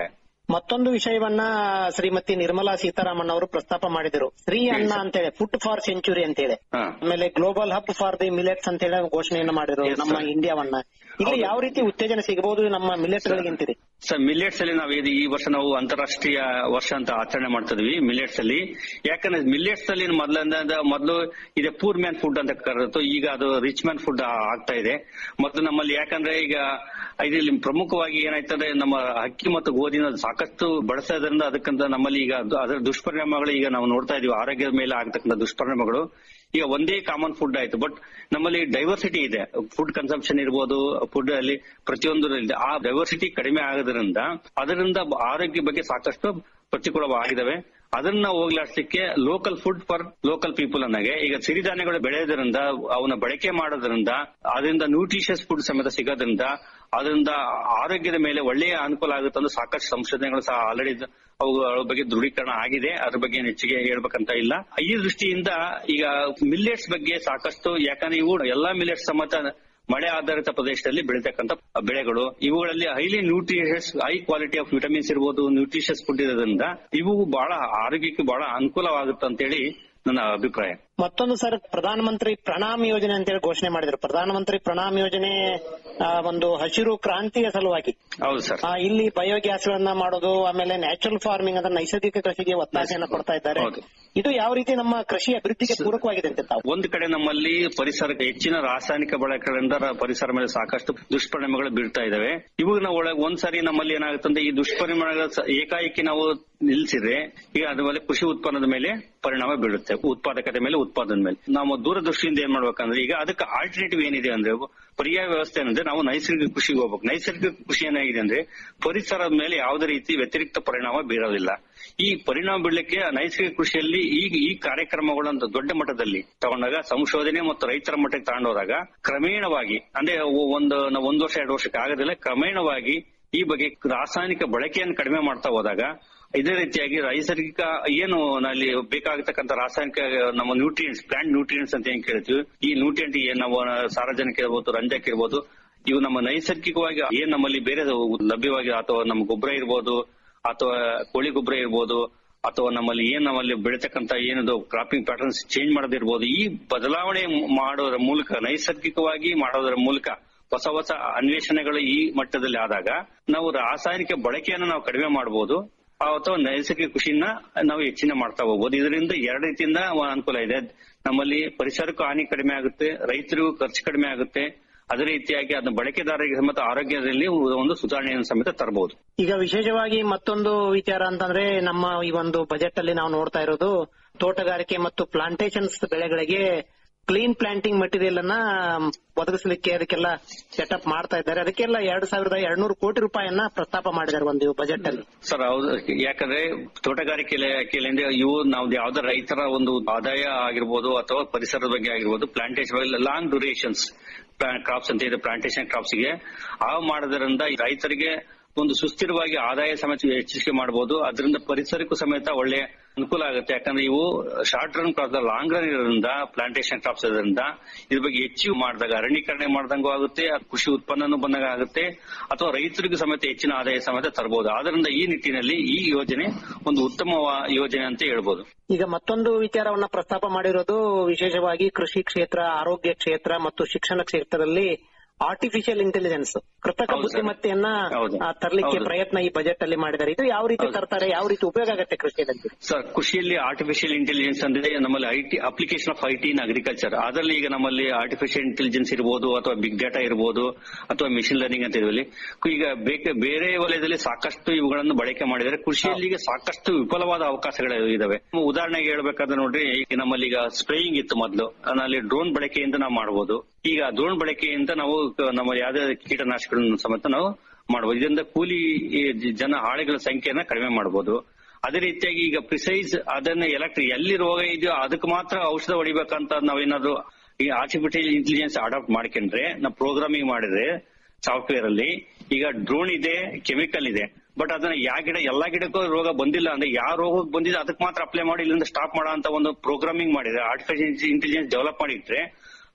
ಮತ್ತೊಂದು ವಿಷಯವನ್ನ ಶ್ರೀಮತಿ ನಿರ್ಮಲಾ ಸೀತಾರಾಮನ್ ಅವರು ಪ್ರಸ್ತಾಪ ಮಾಡಿದರು ಶ್ರೀ ಅನ್ನ ಅಂತೇಳಿ ಫುಡ್ ಫಾರ್ ಸೆಂಚುರಿ ಅಂತೇಳಿ ಹಾ. ಆಮೇಲೆ global hub for the millets ಅಂತೇಳಿ ಘೋಷಣೆಯನ್ನ ಮಾಡಿದ್ರು Yes, ನಮ್ಮ sir. ಇಂಡಿಯಾವನ್ನ ಇಲ್ಲಿ ಯಾವ ರೀತಿ ಉತ್ತೇಜನ ಸಿಗಬಹುದು ನಮ್ಮ ಮಿಲೆಟ್ ಗಳಿಗಿಂತೀರಿ ಸರ್ ಮಿಲೆಟ್ಸ್ ಅಲ್ಲಿ ನಾವು ಇದು ಈ ವರ್ಷ ನಾವು ಅಂತಾರಾಷ್ಟ್ರೀಯ ವರ್ಷ ಅಂತ ಆಚರಣೆ ಮಾಡ್ತಾ ಇದೀವಿ ಮಿಲೆಟ್ಸ್ ಅಲ್ಲಿ ಯಾಕಂದ್ರೆ ಮಿಲೆಟ್ಸ್ ಅಲ್ಲಿ ಮೊದಲಿಂದ ಮೊದಲು ಇದೆ ಪೂರ್ ಮ್ಯಾನ್ ಫುಡ್ ಅಂತ ಕರೆದು ಈಗ ಅದು ರಿಚ್ ಮ್ಯಾನ್ ಫುಡ್ ಆಗ್ತಾ ಇದೆ ಮತ್ತು ನಮ್ಮಲ್ಲಿ ಯಾಕಂದ್ರೆ ಈಗ ಇದರಲ್ಲಿ ಪ್ರಮುಖವಾಗಿ ಏನಾಯ್ತಂದ್ರೆ ನಮ್ಮ ಅಕ್ಕಿ ಮತ್ತು ಗೋಧಿನ ಸಾಕಷ್ಟು ಬಳಸೋದ್ರಿಂದ ಅದಕ್ಕಂತ ನಮ್ಮಲ್ಲಿ ಈಗ ಅದು- ಅದರ ದುಷ್ಪರಿಣಾಮಗಳು ಈಗ ನಾವು ನೋಡ್ತಾ ಇದೀವಿ ಆರೋಗ್ಯದ ಮೇಲೆ ಆಗ್ತಕ್ಕಂಥ ದುಷ್ಪರಿಣಾಮಗಳು ಈಗ ಒಂದೇ ಕಾಮನ್ ಫುಡ್ ಆಯ್ತು ಬಟ್ ನಮ್ಮಲ್ಲಿ ಡೈವರ್ಸಿಟಿ ಇದೆ ಫುಡ್ ಕನ್ಸಂಪ್ಷನ್ ಇರ್ಬೋದು ಫುಡ್ ಅಲ್ಲಿ ಪ್ರತಿಯೊಂದು ಇದೆ. ಆ ಡೈವರ್ಸಿಟಿ ಕಡಿಮೆ ಆಗೋದ್ರಿಂದ ಅದರಿಂದ ಆರೋಗ್ಯ ಬಗ್ಗೆ ಸಾಕಷ್ಟು ಪ್ರತಿಕೂಲವಾಗಿದ್ದಾವೆ ಅದನ್ನ ಹೋಗ್ಲಾಡ್ಸಲಿಕ್ಕೆ local food for local people ಅನ್ನಗೆ ಈಗ ಸಿರಿಧಾನ್ಯಗಳು ಬೆಳೆಯೋದ್ರಿಂದ ಅವನ್ನ ಬಳಕೆ ಮಾಡೋದ್ರಿಂದ ಅದರಿಂದ ನ್ಯೂಟ್ರಿಷಿಯಸ್ ಫುಡ್ ಸಮೇತ ಸಿಗೋದ್ರಿಂದ ಅದರಿಂದ ಆರೋಗ್ಯದ ಮೇಲೆ ಒಳ್ಳೆಯ ಅನುಕೂಲ ಆಗುತ್ತೆ ಅಂತ ಸಾಕಷ್ಟು ಸಂಶೋಧನೆಗಳು ಸಹ ಆಲ್ರೆಡಿ ಅವುಗಳ ಬಗ್ಗೆ ದೃಢೀಕರಣ ಆಗಿದೆ ಅದ್ರ ಬಗ್ಗೆ ಏನ್ ಹೆಚ್ಚಿಗೆ ಹೇಳ್ಬೇಕಂತ ಇಲ್ಲ ಈ ದೃಷ್ಟಿಯಿಂದ ಈಗ ಮಿಲ್ಲೆಟ್ಸ್ ಬಗ್ಗೆ ಸಾಕಷ್ಟು ಯಾಕಂದ್ರೆ ಇವು ಎಲ್ಲಾ ಮಿಲ್ಲೆಟ್ಸ್ ಸಮೇತ ಮಳೆ ಆಧಾರಿತ ಪ್ರದೇಶದಲ್ಲಿ ಬೆಳೀತಕ್ಕಂಥ ಬೆಳೆಗಳು ಇವುಗಳಲ್ಲಿ highly nutritious high quality of vitamins ಇರ್ಬೋದು ನ್ಯೂಟ್ರಿಷಸ್ ಫುಡ್ ಇರೋದ್ರಿಂದ ಇವು ಬಹಳ ಆರೋಗ್ಯಕ್ಕೆ ಬಹಳ ಅನುಕೂಲವಾಗುತ್ತೆ ಅಂತೇಳಿ ನನ್ನ ಅಭಿಪ್ರಾಯ ಮತ್ತೊಂದು ಸರ್ ಪ್ರಧಾನ ಮಂತ್ರಿ ಪ್ರಣಾಮ್ ಯೋಜನೆ ಅಂತೇಳಿ ಘೋಷಣೆ ಮಾಡಿದ್ರು ಪ್ರಧಾನ ಮಂತ್ರಿ ಪ್ರಣಾಮ್ ಯೋಜನೆ ಆ, ಒಂದು ಹಸಿರು ಕ್ರಾಂತಿಯ ಸಲುವಾಗಿ ಹೌದು ಸರ್ ಆ, ಇಲ್ಲಿ ಬಯೋಗ್ಯಾಸ್ ಗಳನ್ನ ಮಾಡೋದು ಆಮೇಲೆ ನ್ಯಾಚುರಲ್ ಫಾರ್ಮಿಂಗ್ ಅಂದ್ರೆ ನೈಸರ್ಗಿಕ ಕೃಷಿಗೆ ಒತ್ತಾಸೆಯನ್ನ ಕೊಡ್ತಾ ಇದ್ದಾರೆ ಹೌದು. ಇದು ಯಾವ ರೀತಿ ನಮ್ಮ ಕೃಷಿ ಅಭಿವೃದ್ಧಿಗೆ ಪೂರಕವಾಗಿದೆ ಅಂತ ತಾವು ಒಂದು ಕಡೆ ನಮ್ಮಲ್ಲಿ ಪರಿಸರಕ್ಕೆ ಹೆಚ್ಚಿನ ರಾಸಾಯನಿಕ ಬಳಕೆಗಳಿಂದ ರ- ಪರಿಸರ ಮೇಲೆ ಸಾಕಷ್ಟು ದುಷ್ಪರಿಣಾಮಗಳು ಬೀಳ್ತಾ ಇದಾವೆ ಇವಾಗ ಒಳಗೆ ಒಂದ್ಸರಿ ನಮ್ಮಲ್ಲಿ ಏನಾಗುತ್ತಂದ್ರೆ ಈ ದುಷ್ಪರಿಣಾಮಗಳ ಸ- ಏಕಾಏಕಿ ನಾವು ನಿಲ್ಸಿದ್ರೆ ಈಗ ಅದ್ರ ಮೇಲೆ ಕೃಷಿ ಉತ್ಪನ್ನದ ಮೇಲೆ ಪರಿಣಾಮ ಬೀಳುತ್ತೆ ಉತ್ಪಾದಕತೆ ಮೇಲೆ ಉತ್ಪಾದನೆ ಮೇಲೆ ನಾವು ದೂರದೃಷ್ಟಿಯಿಂದ ಏನ್ ಮಾಡ್ಬೇಕಂದ್ರೆ ಈಗ ಅದಕ್ಕೆ ಆಲ್ಟರ್ನೇಟಿವ್ ಏನಿದೆ ಅಂದ್ರೆ ಪರ್ಯಾಯ ವ್ಯವಸ್ಥೆ ಏನಂದ್ರೆ ನಾವು ನೈಸರ್ಗಿಕ ಕೃಷಿಗೆ ಹೋಗ್ಬೇಕು ನೈಸರ್ಗಿಕ ಕೃಷಿ ಏನಾಗಿದೆ ಅಂದ್ರೆ ಪರಿಸರದ ಮೇಲೆ ಯಾವುದೇ ರೀತಿ ವ್ಯತಿರಿಕ್ತ ಪರಿಣಾಮ ಬೀರೋದಿಲ್ಲ ಈ ಪರಿಣಾಮ ಬೀಳಲಿಕ್ಕೆ ನೈಸರ್ಗಿಕ ಕೃಷಿಯಲ್ಲಿ ಈಗ ಈ ಕಾರ್ಯಕ್ರಮಗಳನ್ನು ದೊಡ್ಡ ಮಟ್ಟದಲ್ಲಿ ತಗೊಂಡಾಗ ಸಂಶೋಧನೆ ಮತ್ತು ರೈತರ ಮಟ್ಟಕ್ಕೆ ತಗೊಂಡೋದಾಗ ಕ್ರಮೇಣವಾಗಿ ಅಂದ್ರೆ ಒ- ಒಂದು ನಾವು ಒಂದು ವರ್ಷ ಎರಡು ವರ್ಷಕ್ಕೆ ಆಗೋದಿಲ್ಲ ಕ್ರಮೇಣವಾಗಿ ಈ ಬಗ್ಗೆ ರಾಸಾಯನಿಕ ಬಳಕೆಯನ್ನು ಕಡಿಮೆ ಮಾಡ್ತಾ ಹೋದಾಗ ಇದೇ ರೀತಿಯಾಗಿ ನೈಸರ್ಗಿಕ ಏನು ಅಲ್ಲಿ ಬೇಕಾಗತಕ್ಕಂಥ ರಾಸಾಯನಿಕ ನಮ್ಮ ನ್ಯೂಟ್ರಿಯೆಂಟ್ಸ್ ಪ್ಲಾಂಟ್ ನ್ಯೂಟ್ರಿಯೆಂಟ್ಸ್ ಅಂತ ಏನ್ ಕೇಳ್ತೀವಿ ಈ ನ್ಯೂಟ್ರಿಯೆಂಟ್ ಏನ್ ನಾವು ಸಾರಜನಕ ಇರ್ಬೋದು ರಂಜಕ ಇರ್ಬೋದು ಇವು ನಮ್ಮ ನೈಸರ್ಗಿಕವಾಗಿ ಏನ್ ನಮ್ಮಲ್ಲಿ ಬೇರೆ ಲಭ್ಯವಾಗಿ ಅಥವಾ ನಮ್ಮ ಗೊಬ್ಬರ ಇರ್ಬೋದು ಅಥವಾ ಕೋಳಿ ಗೊಬ್ಬರ ಇರ್ಬೋದು ಅಥವಾ ನಮ್ಮಲ್ಲಿ ಏನ್ ನಮ್ಮಲ್ಲಿ ಬೆಳೀತಕ್ಕಂತ ಏನದು ಕ್ರಾಪಿಂಗ್ ಪ್ಯಾಟರ್ನ್ಸ್ ಚೇಂಜ್ ಮಾಡೋದಿರ್ಬೋದು ಈ ಬದಲಾವಣೆ ಮಾಡೋದ್ರ ಮೂಲಕ ನೈಸರ್ಗಿಕವಾಗಿ ಮಾಡೋದರ ಮೂಲಕ ಹೊಸ ಹೊಸ ಅನ್ವೇಷಣೆಗಳು ಈ ಮಟ್ಟದಲ್ಲಿ ಆದಾಗ ನಾವು ರಾಸಾಯನಿಕ ಬಳಕೆಯನ್ನು ನಾವು ಕಡಿಮೆ ಮಾಡಬಹುದು ಅಥವಾ ನೈಸರ್ಗಿಕ ಕೃಷಿನ ನಾವು ಹೆಚ್ಚಿನ ಮಾಡ್ತಾ ಹೋಗ್ಬೋದು ಇದರಿಂದ ಎರಡು ರೀತಿಯಿಂದ ಅನುಕೂಲ ಇದೆ ನಮ್ಮಲ್ಲಿ ಪರಿಸರಕ್ಕೂ ಹಾನಿ ಕಡಿಮೆ ಆಗುತ್ತೆ ರೈತರಿಗೂ ಖರ್ಚು ಕಡಿಮೆ ಆಗುತ್ತೆ ಅದೇ ರೀತಿಯಾಗಿ ಅದನ್ನ ಬಳಕೆದಾರರಿಗೆ ಸಮೇತ ಆರೋಗ್ಯದಲ್ಲಿ ಒಂದು ಸುಧಾರಣೆಯನ್ನು ಸಮೇತ ತರಬಹುದು ಈಗ ವಿಶೇಷವಾಗಿ ಮತ್ತೊಂದು ವಿಚಾರ ಅಂತಂದ್ರೆ ನಮ್ಮ ಈ ಒಂದು ಬಜೆಟ್ ಅಲ್ಲಿ ನಾವು ನೋಡ್ತಾ ಇರೋದು ತೋಟಗಾರಿಕೆ ಮತ್ತು ಪ್ಲಾಂಟೇಶನ್ಸ್ ಬೆಳೆಗಳಿಗೆ ಕ್ಲೀನ್ ಪ್ಲಾಂಟಿಂಗ್ ಮಟೀರಿಯಲ್ ಅನ್ನ ಒದಗಿಸಲಿಕ್ಕೆ ಅದಕ್ಕೆಲ್ಲ ಸೆಟಪ್ ಮಾಡ್ತಾ ಇದ್ದಾರೆ ಅದಕ್ಕೆಲ್ಲ ಎರಡ್ ಸಾವಿರದ ಎರಡ್ನೂರು ಕೋಟಿ ರೂಪಾಯಿಯನ್ನ ಪ್ರಸ್ತಾಪ ಮಾಡಿದ್ದಾರೆ ಒಂದು ಬಜೆಟ್ ಅಲ್ಲಿ ಸರ್ ಹೌದು ಯಾಕಂದ್ರೆ ತೋಟಗಾರಿಕೆ ಇಲಾಖೆಯಲ್ಲಿ ಇವು ನಾವು ಯಾವ್ದೇ ರೈತರ ಒಂದು ಆದಾಯ ಆಗಿರ್ಬೋದು ಅಥವಾ ಪರಿಸರದ ಬಗ್ಗೆ ಆಗಿರ್ಬೋದು ಪ್ಲಾಂಟೇಶನ್ ಲಾಂಗ್ ಡ್ಯೂರೇಷನ್ಸ್ ಕ್ರಾಪ್ಸ್ ಅಂತ ಇದೆ ಪ್ಲಾಂಟೇಶನ್ ಕ್ರಾಪ್ಸ್ ಗೆ ಆ ಮಾಡೋದ್ರಿಂದ ಈ ರೈತರಿಗೆ ಒಂದು ಸುಸ್ಥಿರವಾಗಿ ಆದಾಯ ಸಮೇತ ಹೆಚ್ಚಿಗೆ ಮಾಡಬಹುದು ಅದರಿಂದ ಪರಿಸರಕ್ಕೂ ಸಮೇತ ಒಳ್ಳೆ ಅನುಕೂಲ ಆಗುತ್ತೆ ಯಾಕಂದ್ರೆ ಇವು short run crops long run ಇರೋದ್ರಿಂದ ಪ್ಲಾಂಟೇಶನ್ ಕ್ರಾಪ್ಸ್ ಇರೋದ್ರಿಂದ ಇದ್ರ ಬಗ್ಗೆ ಹೆಚ್ಚು ಮಾಡಿದಾಗ ಅರಣ್ಯೀಕರಣ ಮಾಡ್ದಂಗೂ ಆಗುತ್ತೆ ಅದು ಕೃಷಿ ಉತ್ಪನ್ನನೂ ಬಂದಾಗ ಆಗುತ್ತೆ ಅಥವಾ ರೈತರಿಗೂ ಸಮೇತ ಹೆಚ್ಚಿನ ಆದಾಯ ಸಮೇತ ತರಬಹುದು ಆದ್ರಿಂದ ಈ ನಿಟ್ಟಿನಲ್ಲಿ ಈ ಯೋಜನೆ ಒಂದು ಉತ್ತಮ ಯೋಜನೆ ಅಂತ ಹೇಳ್ಬೋದು ಈಗ ಮತ್ತೊಂದು ವಿಚಾರವನ್ನ ಪ್ರಸ್ತಾಪ ಮಾಡಿರೋದು ವಿಶೇಷವಾಗಿ ಕೃಷಿ ಕ್ಷೇತ್ರ ಆರೋಗ್ಯ ಕ್ಷೇತ್ರ ಮತ್ತು ಶಿಕ್ಷಣ ಕ್ಷೇತ್ರದಲ್ಲಿ ಆರ್ಟಿಫಿಷಿಯಲ್ ಇಂಟೆಲಿಜೆನ್ಸ್ ಕೃತಕ ಹೌದು ಸರ್. ಬುದ್ಧಿಮತ್ತೆಯನ್ನ ಹೌದು. ಆ, ತರ್ಲಿಕ್ಕೆ ಹೌದು. ಪ್ರಯತ್ನ ಈ ಬಜೆಟ್ ಅಲ್ಲಿ ಮಾಡಿದ್ದಾರೆ ಇದು ಯಾವ ರೀತಿ ತರ್ತಾರೆ ಯಾವ ರೀತಿ ಉಪಯೋಗ ಆಗುತ್ತೆ ಕೃಷಿಯಲ್ಲಿ ಸರ್ ಕೃಷಿಯಲ್ಲಿ ಆರ್ಟಿಫಿಷಿಯಲ್ ಇಂಟೆಲಿಜೆನ್ಸ್ ಅಂದ್ರೆ ನಮ್ಮಲ್ಲಿ IT application of IT in agriculture ಅದರಲ್ಲಿ ಈಗ ನಮ್ಮಲ್ಲಿ ಆರ್ಟಿಫಿಷಿಯಲ್ ಇಂಟೆಲಿಜೆನ್ಸ್ ಇರ್ಬೋದು ಅಥವಾ ಬಿಗ್ ಡಾಟಾ ಇರ್ಬೋದು ಅಥವಾ ಮಿಷಿನ್ ಲರ್ನಿಂಗ್ ಅಂತ ಇರುವಲ್ಲಿ ಈಗ ಬೇಕ ಬೇರೆ ವಲಯದಲ್ಲಿ ಸಾಕಷ್ಟು ಇವುಗಳನ್ನು ಬಳಕೆ ಮಾಡಿದರೆ ಕೃಷಿಯಲ್ಲಿ ಈಗ ಸಾಕಷ್ಟು ವಿಫಲವಾದ ಅವಕಾಶಗಳು ಇದಾವೆ ಉದಾಹರಣೆಗೆ ಹೇಳ್ಬೇಕಾದ್ರೆ ನೋಡ್ರಿ ಈಗ ನಮ್ಮಲ್ಲಿ ಈಗ ಸ್ಪ್ರೇಯಿಂಗ್ ಇತ್ತು ಮೊದಲು ಅಲ್ಲಿ ಡ್ರೋನ್ ಬಳಕೆಯಿಂದ ನಾವು ಮಾಡಬಹುದು ಈಗ ಡ್ರೋನ್ ಬಳಕೆಯಿಂದ ನಾವು ಕ- ನಮ್ಮ ಯಾವುದೇ ಕೀಟನಾಶಕಗಳನ್ನು ಸಮೇತ ನಾವು ಮಾಡಬಹುದು ಇದರಿಂದ ಕೂಲಿ ಈ ಜನ ಹಾಳೆಗಳ ಸಂಖ್ಯೆಯನ್ನ ಕಡಿಮೆ ಮಾಡಬಹುದು ಅದೇ ರೀತಿಯಾಗಿ ಈಗ ಪ್ರಿಸೈಸ್ ಅದನ್ನ ಎಲೆಕ್ಟ್ರಿಕ್ ಎಲ್ಲಿ ರೋಗ ಇದೆಯೋ ಅದಕ್ಕೆ ಮಾತ್ರ ಔಷಧ ಹೊಡಿಬೇಕಂತ ನಾವೇನಾದ್ರು ಈ ಆರ್ಟಿಫಿಷಿಯಲ್ ಇಂಟೆಲಿಜೆನ್ಸ್ ಅಡಾಪ್ಟ್ ಮಾಡ್ಕೊಂಡ್ರೆ ನಾವು ಪ್ರೋಗ್ರಾಮಿಂಗ್ ಮಾಡಿದ್ರೆ ಸಾಫ್ಟ್ವೇರ್ ಅಲ್ಲಿ ಈಗ ಡ್ರೋನ್ ಇದೆ ಕೆಮಿಕಲ್ ಇದೆ ಬಟ್ ಅದನ್ನ ಯಾವ ಗಿಡ ಎಲ್ಲಾ ಗಿಡಕ್ಕೂ ರೋಗ ಬಂದಿಲ್ಲ ಅಂದ್ರೆ ಯಾವ ರೋಗಕ್ಕೆ ಬಂದಿದೆ ಅದಕ್ಕೆ ಮಾತ್ರ ಅಪ್ಲೈ ಮಾಡಿ ಇಲ್ಲಿಂದ ಸ್ಟಾಪ್ ಮಾಡೋ ಅಂತ ಒಂದು ಪ್ರೋಗ್ರಾಮಿಂಗ್ ಮಾಡಿದ್ರೆ ಆರ್ಟಿಫಿಷಿಯಲ್ ಇಂಟೆಲಿಜೆನ್ಸ್ ಡೆವಲಪ್ ಮಾಡಿಟ್ರೆ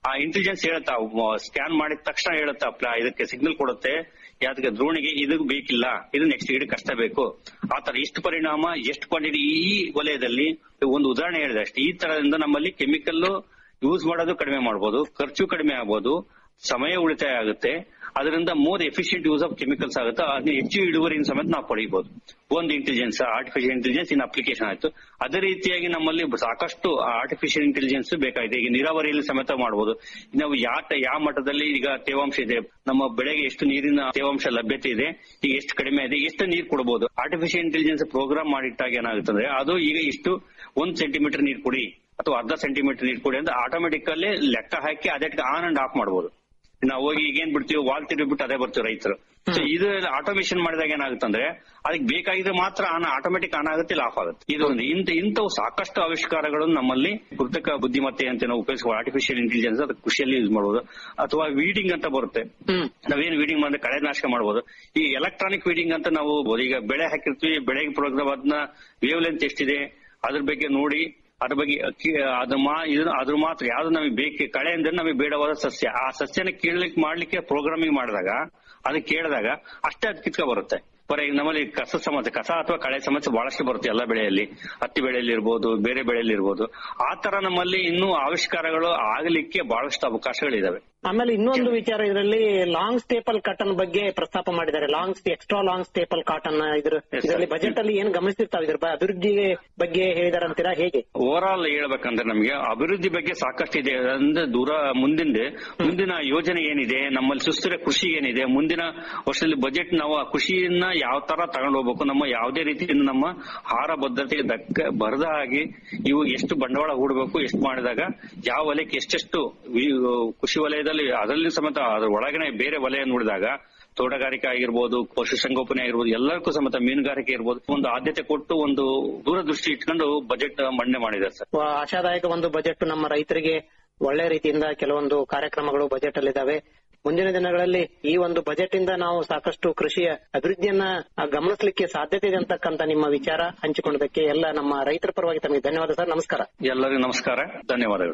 ಆ ಇಂಟೆಲಿಜೆನ್ಸ್ ಹೇಳುತ್ತಾ ಸ್ಕ್ಯಾನ್ ಮಾಡಿದ ತಕ್ಷಣ ಹೇಳುತ್ತಾ ಪ್ಲ- ಇದಕ್ಕೆ ಸಿಗ್ನಲ್ ಕೊಡುತ್ತೆ ಯಾವ್ದಕ್ಕೆ ದ್ರೋಣಿಗೆ ಇದು ಬೇಕಿಲ್ಲ ಇದು ನೆಕ್ಸ್ಟ್ ಗಿಡ ಕಷ್ಟ ಬೇಕು ಆತರ ಎಷ್ಟು ಪರಿಣಾಮ ಎಷ್ಟು ಕ್ವಾಂಟಿಟಿ ಈ ವಲಯದಲ್ಲಿ ಒಂದು ಉದಾಹರಣೆ ಹೇಳಿದೆ ಅಷ್ಟೇ ಈ ತರದಿಂದ ನಮ್ಮಲ್ಲಿ ಕೆಮಿಕಲ್ ಯೂಸ್ ಮಾಡೋದು ಕಡಿಮೆ ಮಾಡಬಹುದು ಖರ್ಚು ಕಡಿಮೆ ಆಗಬಹುದು ಸಮಯ ಉಳಿತಾಯ ಆಗುತ್ತೆ ಅದರಿಂದ more efficient use of chemicals ಆಗುತ್ತೆ ಅದನ್ನ ಹೆಚ್ಚು ಇಳುವರಿನ ಸಮೇತ ನಾವು ಪಡೆಯಬಹುದು ಒಂದು intelligence artificial intelligence in application ಆಯ್ತು ಅದೇ ರೀತಿಯಾಗಿ ನಮ್ಮಲ್ಲಿ ಸಾಕಷ್ಟು ಆರ್ಟಿಫಿಷಿಯಲ್ ಇಂಟೆಲಿಜೆನ್ಸ್ ಬೇಕಾಗಿದೆ ಈಗ ನೀರಾವರಿಯಲ್ಲಿ ಸಮೇತ ಮಾಡಬಹುದು ನಾವು ಯಾವ ಯಾವ ಮಟ್ಟದಲ್ಲಿ ಈಗ ತೇವಾಂಶ ಇದೆ ನಮ್ಮ ಬೆಳೆಗೆ ಎಷ್ಟು ನೀರಿನ ತೇವಾಂಶ ಲಭ್ಯತೆ ಇದೆ ಈಗ ಎಷ್ಟು ಕಡಿಮೆ ಇದೆ ಎಷ್ಟು ನೀರು ಕೊಡಬಹುದು ಆರ್ಟಿಫಿಷಿಯಲ್ ಇಂಟೆಲಿಜೆನ್ಸ್ ಪ್ರೋಗ್ರಾಮ್ ಮಾಡಿಟ್ಟಾಗ ಏನಾಗುತ್ತೆ ಅಂದ್ರೆ ಅದು ಈಗ ಇಷ್ಟು ಒಂದ್ ಸೆಂಟಿಮೀಟರ್ ನೀರು ಕೊಡಿ ಅಥವಾ ಅರ್ಧ ಸೆಂಟಿಮೀಟರ್ ನೀರು ಕೊಡಿ ಅಂತ ಆಟೋಮೆಟಿಕಲ್ಲಿ ಲೆಕ್ಕ ಹಾಕಿ ಅದೇ ಆನ್ ಅಂಡ್ ಆಫ್ ಮಾಡಬಹುದು ನಾವು ಹೋಗಿ ಈಗ ಏನ್ ಬಿಡ್ತೀವಿ ವಾಲ್ ತಿರುಗಿಬಿಟ್ಟು ಅದೇ ಬರ್ತೀವಿ ರೈತರು ಸೊ ಇದು ಆಟೋಮೇಶನ್ ಮಾಡಿದಾಗ ಏನಾಗುತ್ತಂದ್ರೆ ಅದಕ್ಕೆ ಬೇಕಾಗಿದ್ರೆ ಮಾತ್ರ ಆನ್ ಆಟೋಮೆಟಿಕ್ ಆನ್ ಆಗುತ್ತೆ ಇಲ್ಲ ಆಫ್ ಆಗುತ್ತೆ ಇದು ಒಂದು ಇಂತ ಇಂಥವು ಸಾಕಷ್ಟು ಆವಿಷ್ಕಾರಗಳು ನಮ್ಮಲ್ಲಿ ಕೃತಕ ಬುದ್ಧಿಮತ್ತೆ ಅಂತ ನಾವು ಉಪಯೋಗಿಸುವ ಆರ್ಟಿಫಿಷಿಯಲ್ ಇಂಟೆಲಿಜೆನ್ಸ್ ಅದು ಕೃಷಿಯಲ್ಲಿ ಯೂಸ್ ಮಾಡಬಹುದು ಅಥವಾ ವೀಡಿಂಗ್ ಅಂತ ಬರುತ್ತೆ ನಾವೇನ್ ವೀಡಿಂಗ್ ಮಾಡಿದ್ರೆ ಕಳೆ ನಾಶಕ ಮಾಡಬಹುದು ಈ ಎಲೆಕ್ಟ್ರಾನಿಕ್ ವೀಡಿಂಗ್ ಅಂತ ನಾವು ಈಗ ಬೆಳೆ ಹಾಕಿರ್ತೀವಿ ಬೆಳೆಗೆ ಪ್ರೋಗ್ರಾಮ್ ಅದನ್ನ ವೇವ್ ಲೆಂತ್ ಎಷ್ಟಿದೆ ಅದ್ರ ಬಗ್ಗೆ ನೋಡಿ ಅದ್ರ ಬಗ್ಗೆ ಕಿ- ಅದ್ರ ಮಾ ಇದನ್ನ ಅದ್ರ ಮಾತ್ರ ಯಾವ್ದು ನಮಗೆ ಬೇಕು ಕಳೆ ಅಂದ್ರೆ ನಮಗೆ ಬೇಡವಾದ ಸಸ್ಯ ಆ ಸಸ್ಯನ ಕೀಳ್ಲಿಕ್ಕೆ ಮಾಡ್ಲಿಕ್ಕೆ ಪ್ರೋಗ್ರಾಮಿಂಗ್ ಮಾಡಿದಾಗ ಅದಕ್ಕೆ ಕೇಳಿದಾಗ ಅಷ್ಟೇ ಅದು ಕಿತ್ಕ ಬರುತ್ತೆ ಫಾರ್ ನಮ್ಮಲ್ಲಿ ಕಸ ಸಮಸ್ಯೆ ಕಸ ಅಥವಾ ಕಳೆ ಸಮಸ್ಯೆ ಬಹಳಷ್ಟು ಬರುತ್ತೆ ಎಲ್ಲ ಬೆಳೆಯಲ್ಲಿ ಹತ್ತಿ ಬೆಳೆಯಲ್ಲಿ ಇರ್ಬೋದು ಬೇರೆ ಬೆಳೆಯಲ್ಲಿ ಇರ್ಬೋದು ಆ ತರ ನಮ್ಮಲ್ಲಿ ಇನ್ನೂ ಆವಿಷ್ಕಾರಗಳು ಆಗಲಿಕ್ಕೆ ಬಹಳಷ್ಟು ಅವಕಾಶಗಳಿದಾವೆ ಆಮೇಲೆ ಇನ್ನೊಂದು ವಿಚಾರ ಇದರಲ್ಲಿ ಲಾಂಗ್ ಸ್ಟೇಪಲ್ ಕಾಟನ್ ಬಗ್ಗೆ ಪ್ರಸ್ತಾಪ ಮಾಡಿದ್ದಾರೆ long extra long staple cotton ಇದ್ರ Yes, sir. ಇದರಲ್ಲಿ ಬಜೆಟ್ ಅಲ್ಲಿ ಏನ್ ಗಮನಿಸ್ತಿರ್ತಾವೆ ಇದ್ರ ಬ- ಅಭಿವೃದ್ಧಿ ಬಗ್ಗೆ ಹೇಳಿದಾರಂತೀರಾ ಹೇಗೆ ಓವರ್ ಆಲ್ ಹೇಳ್ಬೇಕಂದ್ರೆ ನಮಗೆ ಅಭಿವೃದ್ಧಿ ಬಗ್ಗೆ ಸಾಕಷ್ಟು ಇದೆ ಅಂದ್ರೆ ದೂರ ಮುಂದಿನ ಮುಂದಿನ ಯೋಜನೆ ಏನಿದೆ ನಮ್ಮಲ್ಲಿ ಸುಸ್ಥಿರ ಕೃಷಿ ಏನಿದೆ ಮುಂದಿನ ವರ್ಷದಲ್ಲಿ ಬಜೆಟ್ ನಾವು ಆ ಕೃಷಿಯನ್ನ ಯಾವ ತರ ತಗೊಂಡು ಹೋಗ್ಬೇಕು ನಮ್ಮ ಯಾವುದೇ ರೀತಿಯಿಂದ ನಮ್ಮ ಆಹಾರ ಭದ್ರತೆಗೆ ದಕ್ಕ ಬರದ ಹಾಗೆ ಇವು ಎಷ್ಟು ಬಂಡವಾಳ ಹೂಡಬೇಕು ಎಷ್ಟು ಮಾಡಿದಾಗ ಯಾವ ವಲಯಕ್ಕೆ ಎಷ್ಟೆಷ್ಟು ವಿ- ಕೃಷಿ ವಲಯದಲ್ಲಿ ಅದರಲ್ಲಿ ಸಮೇತ ಅದ್ರ ಒಳಗನೆ ಬೇರೆ ವಲಯ ನೋಡಿದಾಗ ತೋಟಗಾರಿಕೆ ಆಗಿರ್ಬೋದು ಪಶುಸಂಗೋಪನೆ ಆಗಿರ್ಬೋದು ಎಲ್ಲರಿಗೂ ಸಮೇತ ಮೀನುಗಾರಿಕೆ ಇರ್ಬೋದು ಒಂದು ಆದ್ಯತೆ ಕೊಟ್ಟು ಒಂದು ದೂರದೃಷ್ಟಿ ಇಟ್ಕೊಂಡು ಬಜೆಟ್ ಮಂಡನೆ ಮಾಡಿದ್ದಾರೆ ಸರ್ ವ- ಆಶಾದಾಯಕ ಒಂದು ಬಜೆಟ್ ನಮ್ಮ ರೈತರಿಗೆ ಒಳ್ಳೆ ರೀತಿಯಿಂದ ಕೆಲವೊಂದು ಕಾರ್ಯಕ್ರಮಗಳು ಬಜೆಟ್ ಅಲ್ಲಿ ಇದಾವೆ ಮುಂದಿನ ದಿನಗಳಲ್ಲಿ ಈ ಒಂದು ಬಜೆಟ್ ಇಂದ ನಾವು ಸಾಕಷ್ಟು ಕೃಷಿಯ ಅಭಿವೃದ್ಧಿಯನ್ನ ಆ, ಗಮನಿಸಲಿಕ್ಕೆ ಸಾಧ್ಯತೆ ಇದೆ ಅಂತಕ್ಕಂತ ನಿಮ್ಮ ವಿಚಾರ ಹಂಚಿಕೊಂಡದಕ್ಕೆ ಎಲ್ಲ ನಮ್ಮ ರೈತರ ಪರವಾಗಿ ತಮಗೆ ಧನ್ಯವಾದ ಸರ್ ನಮಸ್ಕಾರ ಎಲ್ಲರಿಗೂ ನಮಸ್ಕಾರ ಧನ್ಯವಾದಗಳು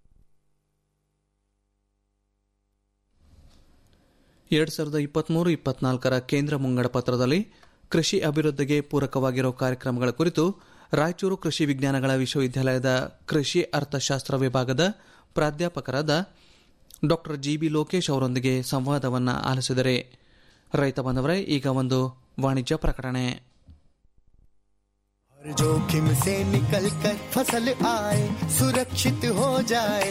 ಎರಡ್ ಸಾವಿರದ ಇಪ್ಪತ್ಮೂರು ಇಪ್ಪತ್ನಾಲ್ಕರ ಕೇಂದ್ರ ಮುಂಗಡ ಪತ್ರದಲ್ಲಿ ಕೃಷಿ ಅಭಿವೃದ್ಧಿಗೆ ಪೂರಕವಾಗಿರುವ ಕಾರ್ಯಕ್ರಮಗಳ ಕುರಿತು ರಾಯಚೂರು ಕೃಷಿ ವಿಜ್ಞಾನಗಳ ವಿಶ್ವವಿದ್ಯಾಲಯದ ಕೃಷಿ ಅರ್ಥಶಾಸ್ತ್ರ ವಿಭಾಗದ ಪ್ರಾಧ್ಯಾಪಕರಾದ ಡಾಕ್ಟರ್ ಜಿಬಿ ಲೋಕೇಶ್ ಅವರೊಂದಿಗೆ ಸಂವಾದವನ್ನು ಆಲಿಸಿದರೆ ರೈತ ಬಾಂಧವರೇ ಈಗ ಒಂದು ವಾಣಿಜ್ಯ ಪ್ರಕಟಣೆ हर जोखिम से निकल कर फसल आए सुरक्षित हो जाए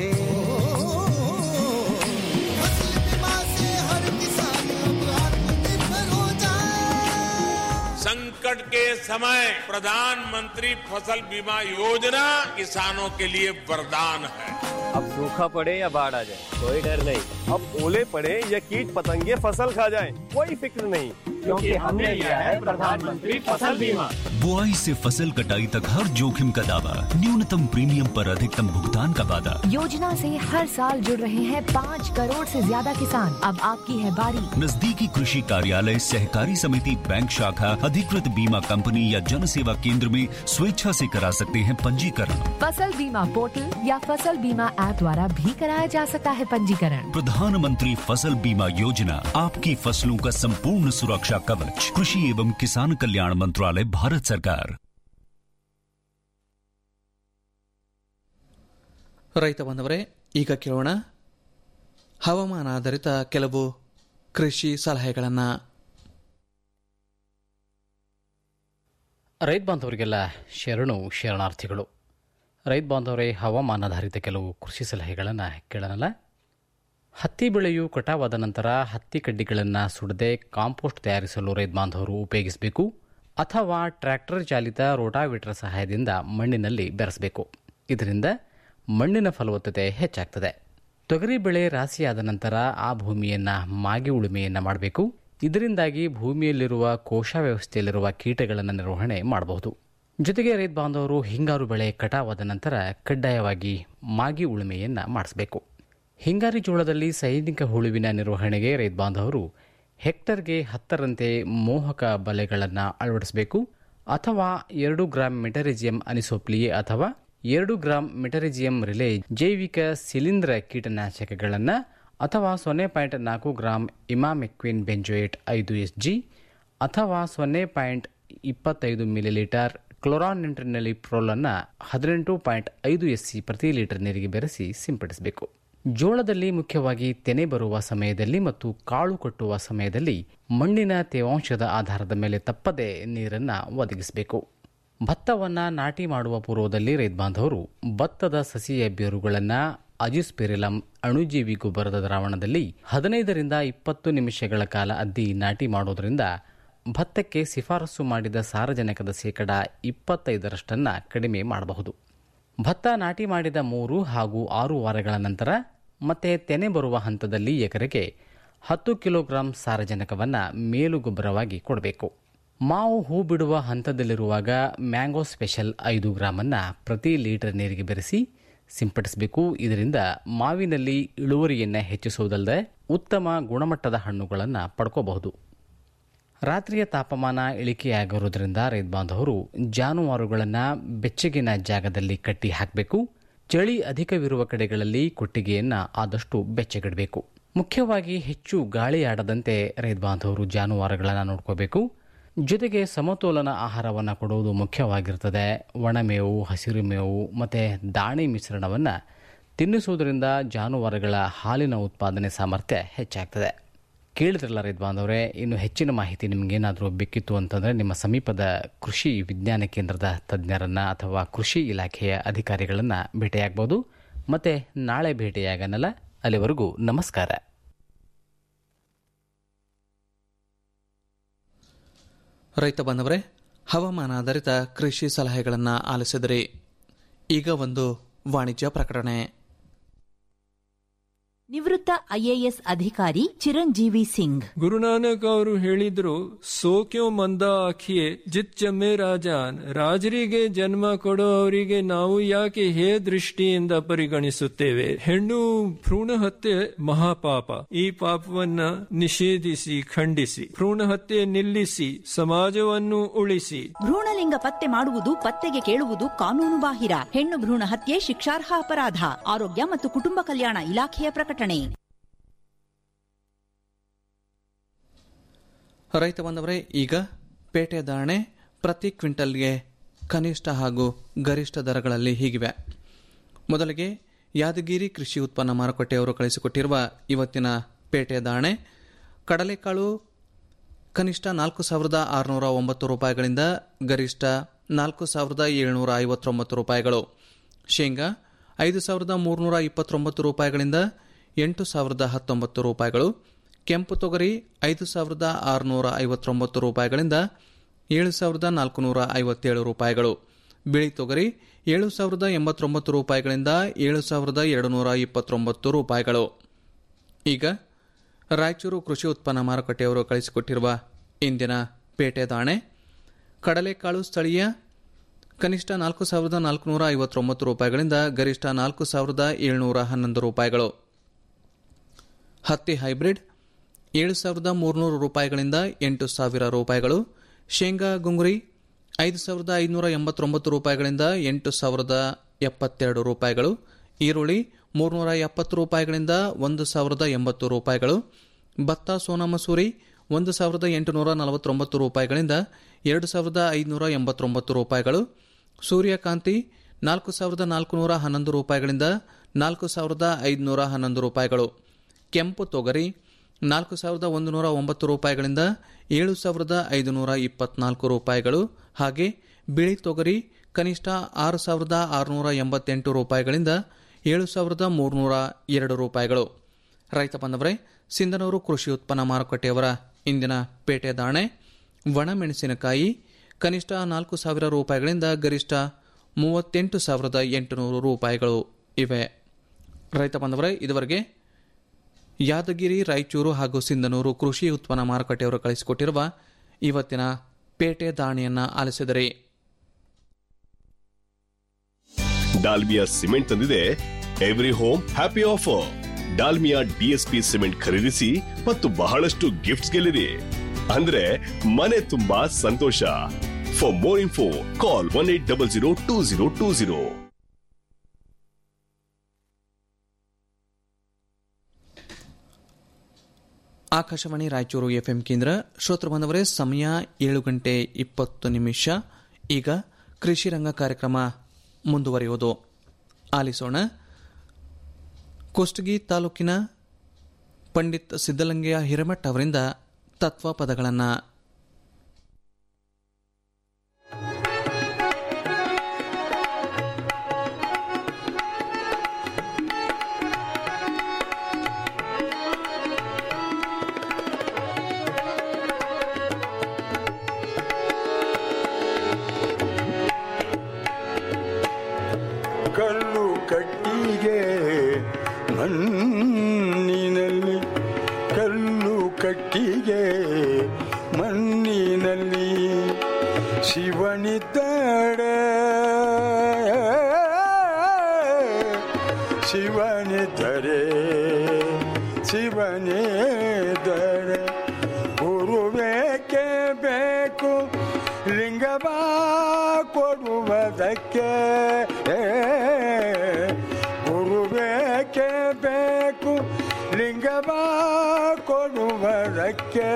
फसल बीमा से हर किसान अब आत्मनिर्भर हो जाए संकट के समय प्रधानमंत्री फसल बीमा योजना किसानों के लिए वरदान है अब सूखा पड़े या बाढ़ आ जाए कोई डर नहीं अब ओले पड़े या कीट पतंगे फसल खा जाए कोई फिक्र नहीं क्योंकि हमने लिया है प्रधानमंत्री फसल बीमा बुआई से फसल कटाई तक हर जोखिम का दावा न्यूनतम प्रीमियम पर अधिकतम भुगतान का वादा योजना से हर साल जुड़ रहे हैं पाँच करोड़ से ज्यादा किसान अब आपकी है बारी नजदीकी कृषि कार्यालय सहकारी समिति बैंक शाखा अधिकृत बीमा कंपनी या जन सेवा केंद्र में स्वेच्छा से करा सकते हैं पंजीकरण फसल बीमा पोर्टल या फसल बीमा ऐप द्वारा भी कराया जा सकता है पंजीकरण प्रधानमंत्री फसल बीमा योजना आपकी फसलों का संपूर्ण सुरक्षा कवच कृषि एवं किसान कल्याण मंत्रालय भारत सरकार ರೈತ ಬಾಂಧವರೇ ಈಗ ಕೇಳೋಣ ಹವಾಮಾನ ಆಧಾರಿತ ಕೆಲವು ಕೃಷಿ ಸಲಹೆಗಳನ್ನು ರೈತ ಬಾಂಧವರಿಗೆಲ್ಲ ಶರಣು ಶರಣಾರ್ಥಿಗಳು ರೈತ ಬಾಂಧವರೇ ಹವಾಮಾನಾಧಾರಿತ ಕೆಲವು ಕೃಷಿ ಸಲಹೆಗಳನ್ನು ಕೇಳೋಣಲ್ಲ ಹತ್ತಿ ಬೆಳೆಯು ಕಟಾವಾದ ನಂತರ ಹತ್ತಿ ಕಡ್ಡಿಗಳನ್ನು ಸುಡದೆ ಕಾಂಪೋಸ್ಟ್ ತಯಾರಿಸಲು ರೈತ ಬಾಂಧವರು ಉಪಯೋಗಿಸಬೇಕು ಅಥವಾ ಟ್ರ್ಯಾಕ್ಟರ್ ಚಾಲಿತ ರೋಟಾವೇಟರ್ ಸಹಾಯದಿಂದ ಮಣ್ಣಿನಲ್ಲಿ ಬೆರೆಸಬೇಕು ಇದರಿಂದ ಮಣ್ಣಿನ ಫಲವತ್ತತೆ ಹೆಚ್ಚಾಗ್ತದೆ ತೊಗರಿ ಬೆಳೆ ರಾಶಿಯಾದ ನಂತರ ಆ ಭೂಮಿಯನ್ನು ಮಾಗಿ ಉಳುಮೆಯನ್ನು ಮಾಡಬೇಕು ಇದರಿಂದಾಗಿ ಭೂಮಿಯಲ್ಲಿರುವ ಕೋಶ ವ್ಯವಸ್ಥೆಯಲ್ಲಿರುವ ಕೀಟಗಳನ್ನು ನಿರ್ವಹಣೆ ಮಾಡಬಹುದು ಜೊತೆಗೆ ರೈತ ಬಾಂಧವರು ಹಿಂಗಾರು ಬೆಳೆ ಕಟಾವಾದ ನಂತರ ಕಡ್ಡಾಯವಾಗಿ ಮಾಗಿ ಉಳುಮೆಯನ್ನು ಮಾಡಿಸಬೇಕು ಹಿಂಗಾರಿ ಜೋಳದಲ್ಲಿ ಸೈನಿಕ ಹುಳುವಿನ ನಿರ್ವಹಣೆಗೆ ರೈತ ಬಾಂಧವರು ಹೆಕ್ಟರ್ಗೆ ಹತ್ತರಂತೆ ಮೋಹಕ ಬಲೆಗಳನ್ನು ಅಳವಡಿಸಬೇಕು ಅಥವಾ ಎರಡು ಗ್ರಾಂ ಮೆಟರಿಜಿಯಂ ಅನಿಸೋಪ್ಲಿಯೆ ಅಥವಾ ಎರಡು ಗ್ರಾಂ ಮೆಟರಿಜಿಯಂ ರಿಲೇ ಜೈವಿಕ ಶಿಲೀಂಧ್ರ ಕೀಟನಾಶಕಗಳನ್ನು ಅಥವಾ ಸೊನ್ನೆ ಪಾಯಿಂಟ್ ನಾಲ್ಕು ಗ್ರಾಂ ಇಮಾಮೆಕ್ವಿನ್ ಬೆಂಜೋಯೇಟ್ ಐದು ಎಸ್ ಜಿ ಅಥವಾ ಸೊನ್ನೆ ಪಾಯಿಂಟ್ ಇಪ್ಪತ್ತೈದು ಮಿಲಿಲೀಟರ್ ಕ್ಲೋರಾನಿಂಟ್ರಿನಲ್ಲಿ ಪ್ರೋಲನ್ನು ಹದಿನೆಂಟು ಪಾಯಿಂಟ್ ಐದು ಎಸ್ ಸಿ ಪ್ರತಿ ಲೀಟರ್ ನೀರಿಗೆ ಬೆರೆಸಿ ಸಿಂಪಡಿಸಬೇಕು ಜೋಳದಲ್ಲಿ ಮುಖ್ಯವಾಗಿ ತೆನೆ ಬರುವ ಸಮಯದಲ್ಲಿ ಮತ್ತು ಕಾಳು ಕಟ್ಟುವ ಸಮಯದಲ್ಲಿ ಮಣ್ಣಿನ ತೇವಾಂಶದ ಆಧಾರದ ಮೇಲೆ ತಪ್ಪದೆ ನೀರನ್ನು ಒದಗಿಸಬೇಕು ಭತ್ತವನ್ನು ನಾಟಿ ಮಾಡುವ ಪೂರ್ವದಲ್ಲಿ ರೈತ ಬಾಂಧವರು ಭತ್ತದ ಸಸಿಯ ಬೇರುಗಳನ್ನು ಅಜಿಸ್ಪೆರಿಲಂ ಅಣುಜೀವಿ ಗೊಬ್ಬರದ ದ್ರಾವಣದಲ್ಲಿ ಹದಿನೈದರಿಂದ ಇಪ್ಪತ್ತು ನಿಮಿಷಗಳ ಕಾಲ ಅದ್ದಿ ನಾಟಿ ಮಾಡೋದರಿಂದ ಭತ್ತಕ್ಕೆ ಶಿಫಾರಸು ಮಾಡಿದ ಸಾರಜನಕದ ಶೇಕಡ ಇಪ್ಪತ್ತೈದರಷ್ಟನ್ನು ಕಡಿಮೆ ಮಾಡಬಹುದು ಭತ್ತ ನಾಟಿ ಮಾಡಿದ ಮೂರು ಹಾಗೂ ಆರು ವಾರಗಳ ನಂತರ ಮತ್ತೆ ತೆನೆ ಬರುವ ಹಂತದಲ್ಲಿ ಎಕರೆಗೆ ಹತ್ತು ಕಿಲೋಗ್ರಾಂ ಸಾರಜನಕವನ್ನು ಮೇಲು ಗೊಬ್ಬರವಾಗಿ ಕೊಡಬೇಕು ಮಾವು ಹೂ ಬಿಡುವ ಹಂತದಲ್ಲಿರುವಾಗ ಮ್ಯಾಂಗೋ ಸ್ಪೆಷಲ್ ಐದು ಗ್ರಾಮನ್ನು ಪ್ರತಿ ಲೀಟರ್ ನೀರಿಗೆ ಬೆರೆಸಿ ಸಿಂಪಡಿಸಬೇಕು ಇದರಿಂದ ಮಾವಿನಲ್ಲಿ ಇಳುವರಿಯನ್ನು ಹೆಚ್ಚಿಸುವುದಲ್ಲದೆ ಉತ್ತಮ ಗುಣಮಟ್ಟದ ಹಣ್ಣುಗಳನ್ನು ಪಡ್ಕೋಬಹುದು ರಾತ್ರಿಯ ತಾಪಮಾನ ಇಳಿಕೆಯಾಗಿರುವುದರಿಂದ ರೈತ ಬಾಂಧವರು ಜಾನುವಾರುಗಳನ್ನು ಬೆಚ್ಚಗಿನ ಜಾಗದಲ್ಲಿ ಕಟ್ಟಿ ಹಾಕಬೇಕು ಚಳಿ ಅಧಿಕವಿರುವ ಕಡೆಗಳಲ್ಲಿ ಕೊಟ್ಟಿಗೆಯನ್ನು ಆದಷ್ಟು ಬೆಚ್ಚಗಿಡಬೇಕು ಮುಖ್ಯವಾಗಿ ಹೆಚ್ಚು ಗಾಳಿಯಾಡದಂತೆ ರೈತ ಬಾಂಧವರು ಜಾನುವಾರುಗಳನ್ನು ನೋಡ್ಕೋಬೇಕು ಜೊತೆಗೆ ಸಮತೋಲನ ಆಹಾರವನ್ನು ಕೊಡುವುದು ಮುಖ್ಯವಾಗಿರ್ತದೆ ಒಣಮೇವು ಹಸಿರು ಮೇವು ಮತ್ತು ದಾಣಿ ಮಿಶ್ರಣವನ್ನು ತಿನ್ನಿಸುವುದರಿಂದ ಜಾನುವಾರುಗಳ ಹಾಲಿನ ಉತ್ಪಾದನೆ ಸಾಮರ್ಥ್ಯ ಹೆಚ್ಚಾಗ್ತದೆ ಕೇಳಿದ್ರಲ್ಲ ರೈತ ಬಾಂಧವರೇ ಇನ್ನು ಹೆಚ್ಚಿನ ಮಾಹಿತಿ ನಿಮಗೇನಾದರೂ ಬೇಕಿತ್ತು ಅಂತಂದರೆ ನಿಮ್ಮ ಸಮೀಪದ ಕೃಷಿ ವಿಜ್ಞಾನ ಕೇಂದ್ರದ ತಜ್ಞರನ್ನು ಅಥವಾ ಕೃಷಿ ಇಲಾಖೆಯ ಅಧಿಕಾರಿಗಳನ್ನು ಭೇಟಿಯಾಗ್ಬೋದು ಮತ್ತು ನಾಳೆ ಭೇಟಿಯಾಗನಲ್ಲ ಅಲ್ಲಿವರೆಗೂ ನಮಸ್ಕಾರ ರೈತ ಬಾಂಧವರೇ ಹವಾಮಾನ ಆಧಾರಿತ ಕೃಷಿ ಸಲಹೆಗಳನ್ನು ಆಲಿಸಿದರೆ ಈಗ ಒಂದು ವಾಣಿಜ್ಯ ಪ್ರಕಟಣೆ ನಿವೃತ್ತ ಐಎಎಸ್ ಅಧಿಕಾರಿ ಚಿರಂಜೀವಿ ಸಿಂಗ್ ಗುರುನಾನಕ್ ಅವರು ಹೇಳಿದ್ರು ಸೋಕ್ಯೋ ಮಂದ ಆಖಿಯೇ ಜಿತ್ ಜಮ್ಮೆ ರಾಜಾನ್ ರಾಜರಿಗೆ ಜನ್ಮ ಕೊಡೋ ಅವರಿಗೆ ನಾವು ಯಾಕೆ ಹೇ ದೃಷ್ಟಿಯಿಂದ ಪರಿಗಣಿಸುತ್ತೇವೆ ಹೆಣ್ಣು ಭ್ರೂಣ ಹತ್ಯೆ ಮಹಾಪಾಪ ಈ ಪಾಪವನ್ನ ನಿಷೇಧಿಸಿ ಖಂಡಿಸಿ ಭ್ರೂಣ ಹತ್ಯೆ ನಿಲ್ಲಿಸಿ ಸಮಾಜವನ್ನು ಉಳಿಸಿ ಭ್ರೂಣಲಿಂಗ ಪತ್ತೆ ಮಾಡುವುದು ಪತ್ತೆಗೆ ಕೇಳುವುದು ಕಾನೂನು ಬಾಹಿರ ಹೆಣ್ಣು ಭ್ರೂಣ ಹತ್ಯೆ ಶಿಕ್ಷಾರ್ಹ ಅಪರಾಧ ಆರೋಗ್ಯ ಮತ್ತು ಕುಟುಂಬ ಕಲ್ಯಾಣ ಇಲಾಖೆಯ ಪ್ರಕಟಣೆ ರೈತ ಬಾಂಧವರೇ ಈಗ ಪೇಟೆ ಧಾರಣೆ ಪ್ರತಿ ಕ್ವಿಂಟಲ್ಗೆ ಕನಿಷ್ಠ ಹಾಗೂ ಗರಿಷ್ಠ ದರಗಳಲ್ಲಿ ಹೀಗಿವೆ ಮೊದಲಿಗೆ ಯಾದಗಿರಿ ಕೃಷಿ ಉತ್ಪನ್ನ ಮಾರುಕಟ್ಟೆಯವರು ಕಳಿಸಿಕೊಟ್ಟಿರುವ ಇವತ್ತಿನ ಪೇಟೆ ದಾಣೆ ಕಡಲೆಕಾಳು ಕನಿಷ್ಠ ನಾಲ್ಕು ಸಾವಿರದ ಆರುನೂರ ಒಂಬತ್ತು ರೂಪಾಯಿಗಳಿಂದ ಗರಿಷ್ಠ ನಾಲ್ಕು ಸಾವಿರದ ಏಳ್ನೂರ ಐವತ್ತೊಂಬತ್ತು ರೂಪಾಯಿಗಳು ಶೇಂಗಾ ಐದು ಸಾವಿರದ ಮೂರುನೂರ ಇಪ್ಪತ್ತೊಂಬತ್ತು ರೂಪಾಯಿಗಳಿಂದ ಎಂಟು ಸಾವಿರದ ಹತ್ತೊಂಬತ್ತು ರೂಪಾಯಿಗಳು ಕೆಂಪು ತೊಗರಿ ಐದು ಸಾವಿರದ ಆರುನೂರ ಐವತ್ತೊಂಬತ್ತು ರೂಪಾಯಿಗಳಿಂದ ಏಳು ಸಾವಿರದ ನಾಲ್ಕುನೂರ ಐವತ್ತೇಳು ರೂಪಾಯಿಗಳು ಬಿಳಿ ತೊಗರಿ ಏಳು ಸಾವಿರದ ಎಂಬತ್ತೊಂಬತ್ತು ರೂಪಾಯಿಗಳಿಂದ ಏಳು ಸಾವಿರದ ಎರಡು ನೂರ ಇಪ್ಪತ್ತೊಂಬತ್ತು ರೂಪಾಯಿಗಳು ಈಗ ರಾಯಚೂರು ಕೃಷಿ ಉತ್ಪನ್ನ ಮಾರುಕಟ್ಟೆಯವರು ಕಳಿಸಿಕೊಟ್ಟಿರುವ ಇಂದಿನ ಪೇಟೆ ದಾಣೆ ಕಡಲೆಕಾಳು ಸ್ಥಳೀಯ ಕನಿಷ್ಠ ನಾಲ್ಕು ಸಾವಿರದ ನಾಲ್ಕುನೂರ ಐವತ್ತೊಂಬತ್ತು ರೂಪಾಯಿಗಳಿಂದ ಗರಿಷ್ಠ ನಾಲ್ಕು ಸಾವಿರದ ಏಳುನೂರ ಹನ್ನೊಂದು ರೂಪಾಯಿಗಳು ಹತ್ತಿ ಹೈಬ್ರಿಡ್ ಏಳು ಸಾವಿರದ ಮೂರುನೂರು ರೂಪಾಯಿಗಳಿಂದ ಎಂಟು ಸಾವಿರ ರೂಪಾಯಿಗಳು ಶೇಂಗಾ ಗುಂಗುರಿ ಐದು ಸಾವಿರದ ಐದುನೂರ ಎಂಬತ್ತೊಂಬತ್ತು ರೂಪಾಯಿಗಳಿಂದ ಎಂಟು ಸಾವಿರದ ಎಪ್ಪತ್ತೆರಡು ರೂಪಾಯಿಗಳು ಈರುಳ್ಳಿ ಮೂರುನೂರ ಎಪ್ಪತ್ತು ರೂಪಾಯಿಗಳಿಂದ ಒಂದು ಸಾವಿರದ ಎಂಬತ್ತು ರೂಪಾಯಿಗಳು ಭತ್ತ ಸೋನಾ ಮಸೂರಿ ಒಂದು ಸಾವಿರದ ಎಂಟುನೂರ ನಲವತ್ತೊಂಬತ್ತು ರೂಪಾಯಿಗಳಿಂದ ಎರಡು ಸಾವಿರದ ಐದುನೂರ ಎಂಬತ್ತೊಂಬತ್ತು ರೂಪಾಯಿಗಳು ಸೂರ್ಯಕಾಂತಿ ನಾಲ್ಕು ಸಾವಿರದ ನಾಲ್ಕುನೂರ ಹನ್ನೊಂದು ರೂಪಾಯಿಗಳಿಂದ ನಾಲ್ಕು ಸಾವಿರದ ಐದುನೂರ ಹನ್ನೊಂದು ರೂಪಾಯಿಗಳು ಕೆಂಪು ತೊಗರಿ ನಾಲ್ಕು ಸಾವಿರದ ಒಂದು ನೂರ ಒಂಬತ್ತು ರೂಪಾಯಿಗಳಿಂದ ಏಳು ಸಾವಿರದ ಐದುನೂರ ಇಪ್ಪತ್ನಾಲ್ಕು ರೂಪಾಯಿಗಳು ಹಾಗೆ ಬಿಳಿ ತೊಗರಿ ಕನಿಷ್ಠ ಆರು ಸಾವಿರದ ಆರುನೂರ ಎಂಬತ್ತೆಂಟು ರೂಪಾಯಿಗಳಿಂದ ಏಳು ಸಾವಿರದ ಮೂರುನೂರ ಎರಡು ರೂಪಾಯಿಗಳು ರೈತ ಬಾಂಧವರೇ ಸಿಂಧನೂರು ಕೃಷಿ ಉತ್ಪನ್ನ ಮಾರುಕಟ್ಟೆಯವರ ಇಂದಿನ ಪೇಟೆ ದಾಣೆ ಒಣಮೆಣಸಿನಕಾಯಿ ಕನಿಷ್ಠ ನಾಲ್ಕು ಸಾವಿರ ರೂಪಾಯಿಗಳಿಂದ ಗರಿಷ್ಠ ಮೂವತ್ತೆಂಟು ಸಾವಿರದ ಎಂಟುನೂರು ರೂಪಾಯಿಗಳು ಇವೆ ರೈತ ಬಾಂಧವರೇ ಇದುವರೆಗೆ ಯಾದಗಿರಿ ರಾಯಚೂರು ಹಾಗೂ ಸಿಂಧನೂರು ಕೃಷಿ ಉತ್ಪನ್ನ ಮಾರುಕಟ್ಟೆಯವರು ಕಳಿಸಿಕೊಟ್ಟಿರುವ ಇವತ್ತಿನ ಪೇಟೆ ದಾಣಿಯನ್ನು ಆಲಿಸಿದರೆ ಡಾಲ್ಮಿಯಾ ಸಿಮೆಂಟ್ ತಂದಿದೆ every home happy offer Dalmia DSP cement ಖರೀದಿಸಿ ಮತ್ತು ಬಹಳಷ್ಟು ಗಿಫ್ಟ್ಸ್ ಗೆಲ್ಲಿರಿ ಅಂದ್ರೆ ಮನೆ ತುಂಬಾ ಸಂತೋಷ for more info call one eight double zero two zero two zero Akashvani Raichur FM ಕೇಂದ್ರ ಶ್ರೋತೃ ಬಾಂಧವರೇ ಸಮಯ ಏಳು ಗಂಟೆ ಇಪ್ಪತ್ತು ನಿಮಿಷ ಈಗ ಕೃಷಿ ರಂಗ ಕಾರ್ಯಕ್ರಮ ಮುಂದುವರಿಯುವುದು ಆಲಿಸೋಣ ಕುಷ್ಟಗಿ ತಾಲೂಕಿನ ಪಂಡಿತ್ ಸಿದ್ದಲಿಂಗಯ್ಯ ಹಿರೇಮಠ್ ಅವರಿಂದ ತತ್ವ ಪದಗಳನ್ನು ಕಲ್ಲು ಕಟ್ಟಿಗೆ ಮಣ್ಣಿನಲ್ಲಿ ಕಲ್ಲು ಕಟ್ಟಿಗೆ ಮಣ್ಣಿನಲ್ಲಿ ಶಿವನಿದ್ದಡೆ ಶಿವನಿದ್ದರೆ ಶಿವನಿದ್ದರೆ ಗುರುಬೇಕೆ ಬೇಕು ಲಿಂಗವ ಕೊಡುವುದಕ್ಕೆ ಗುರುಬೇಕೆ ಬೇಕು ಲಿಂಗವ ಕೊಡುವುದಕ್ಕೆ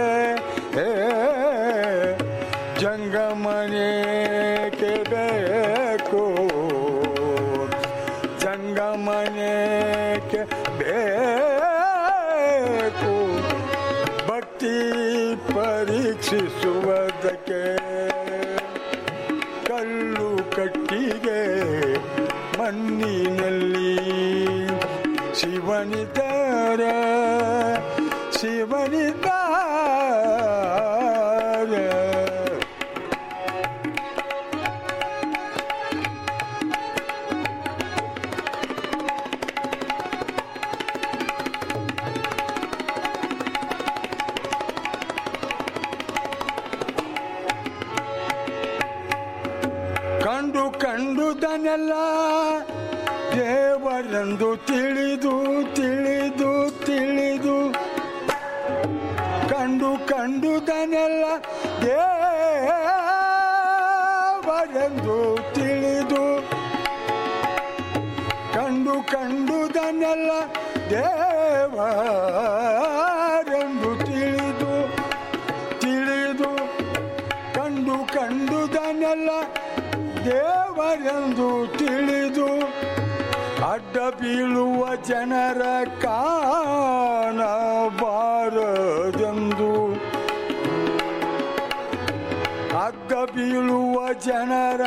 ಜಂಗಮನೇಕೆ ಬೇಕು ಜಂಗಮನೇಕೆ ಬೇಕು ಭಕ್ತಿ ಪರೀಕ್ಷಿಸುವುದಕ್ಕೆ ಕಲ್ಲು ಕಟ್ಟಿಗೆ ಮಣ್ಣಿನಲ್ಲಿ ಶಿವನಿದ್ದಾರ ಶಿವನಿದ್ದಾರ ಕಂಡು ಕಂಡುದನೆಲ್ಲ ದೇವರೆಂದು ತಿಳಿದು ತಿಳಿದು ತಿಳಿದು ಕಂಡು ಕಂಡುದನೆಲ್ಲ ದೇವರೆಂದು ತಿಳಿದು ಕಂಡು ಕಂಡುದನೆಲ್ಲ ದೇವರೆಂದು ತಿಳಿದು ತಿಳಿದು ಕಂಡು ಕಂಡುದನೆಲ್ಲ ದೇವರೆಂದು ತಿಳಿದು ಅಡ್ಡ ಬೀಳುವ ಜನರ ಕಾಣಬಾರದೆಂದು ಅಡ್ಡ ಬೀಳುವ ಜನರ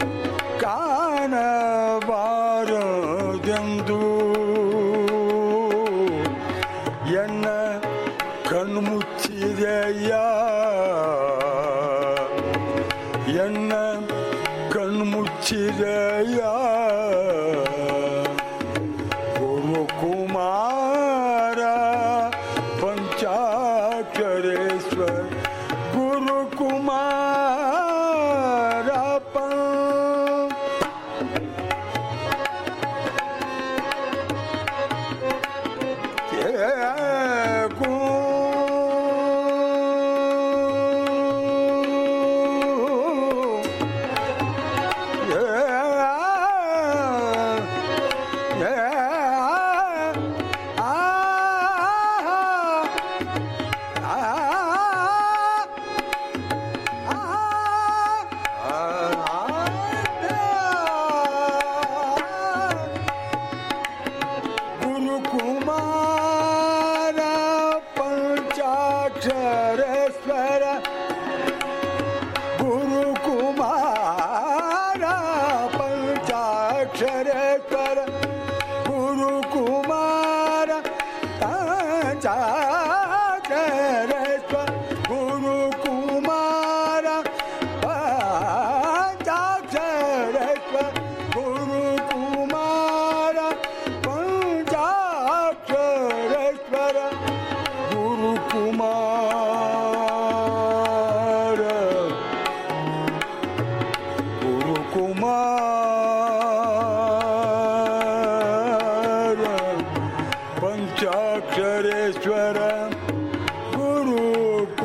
ಕಾಣಬಾರದೆಂದು ಎನ್ನ ಕಣ್ಮುಚ್ಚಿದೆಯ ಎನ್ನ ಕಣ್ಮುಚ್ಚಿದೆಯ ಗುರುಕುಮಾರ ಪಂಚಾಕ್ಷರೇಶ್ವರ ಗುರುಕುಮಾರ ಪ ಗುರುಕುಮಾರ ಪಂಚಾಕ್ಷರೇಶ್ವರ ಗುರುಕುಮಾರ ಪಂಚಾಕ್ಷರೇಶ್ವರ ಗುರುಕುಮಾರ ಪಂಚಾಕ್ಷರೇಶ್ವರ ಗುರುಕುಮಾರ ಪಂಚಾಕ್ಷರೇಶ್ವರ ಗುರುಕುಮಾರ ಪಂಚಾಕ್ಷರೇಶ್ವರ ಗುರುಕುಮಾರ ಗುರುಕುಮಾರ ಪಂಚಾಕ್ಷರೇಶ್ವರ ಗುರುಕುಮಾರ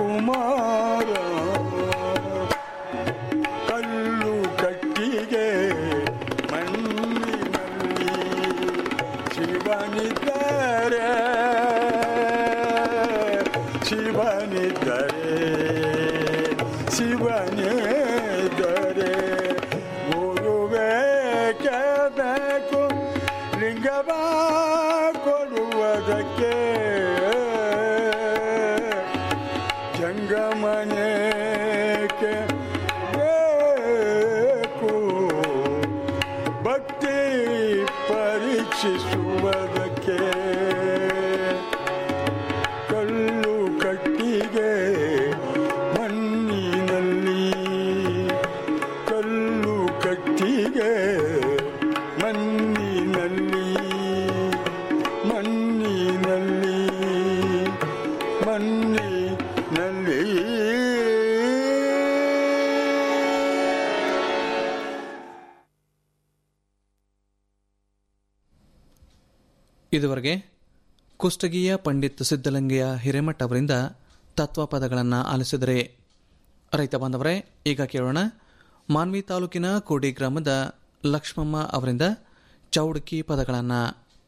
ಕಲ್ಲು ಕಟ್ಟಿಗೆ ಮಣ್ಣಿನಲ್ಲಿ ಶಿವನಿದ್ದಾರೆ ಶಿವನಿದ್ದರೆ ಶಿವನಿದ್ದರೆ ಗುರುವೇ ಕೇಳಬೇಕು ಲಿಂಗವ ಕೊಡುವುದಕ್ಕೆ ಜಂಗಮನೇಕೆ ಬೇಕು ಭಕ್ತಿ ಪರೀಕ್ಷಿಸುವುದಕ್ಕೆ ಕಲ್ಲು ಕಟ್ಟಿಗೆ ಮಣ್ಣಿನಲ್ಲಿ ಕಲ್ಲು ಕಟ್ಟಿಗೆ ಮಣ್ಣಿನಲ್ಲಿ ಮಣ್ಣಿನಲ್ಲಿ ಮಣ್ಣಿನಲ್ಲಿ ಇದುವರೆಗೆ ಕುಷ್ಟಗಿಯ ಪಂಡಿತ್ ಸಿದ್ದಲಿಂಗಯ್ಯ ಹಿರೇಮಠ ಅವರಿಂದ ತತ್ವ ಪದಗಳನ್ನು ಆಲಿಸಿದರೆ ರೈತ ಬಾಂಧವರೇ ಈಗ ಕೇಳೋಣ ಮಾನ್ವಿ ತಾಲೂಕಿನ ಕೋಡಿ ಗ್ರಾಮದ ಲಕ್ಷ್ಮಮ್ಮ ಅವರಿಂದ ಚೌಡಕಿ ಪದಗಳನ್ನು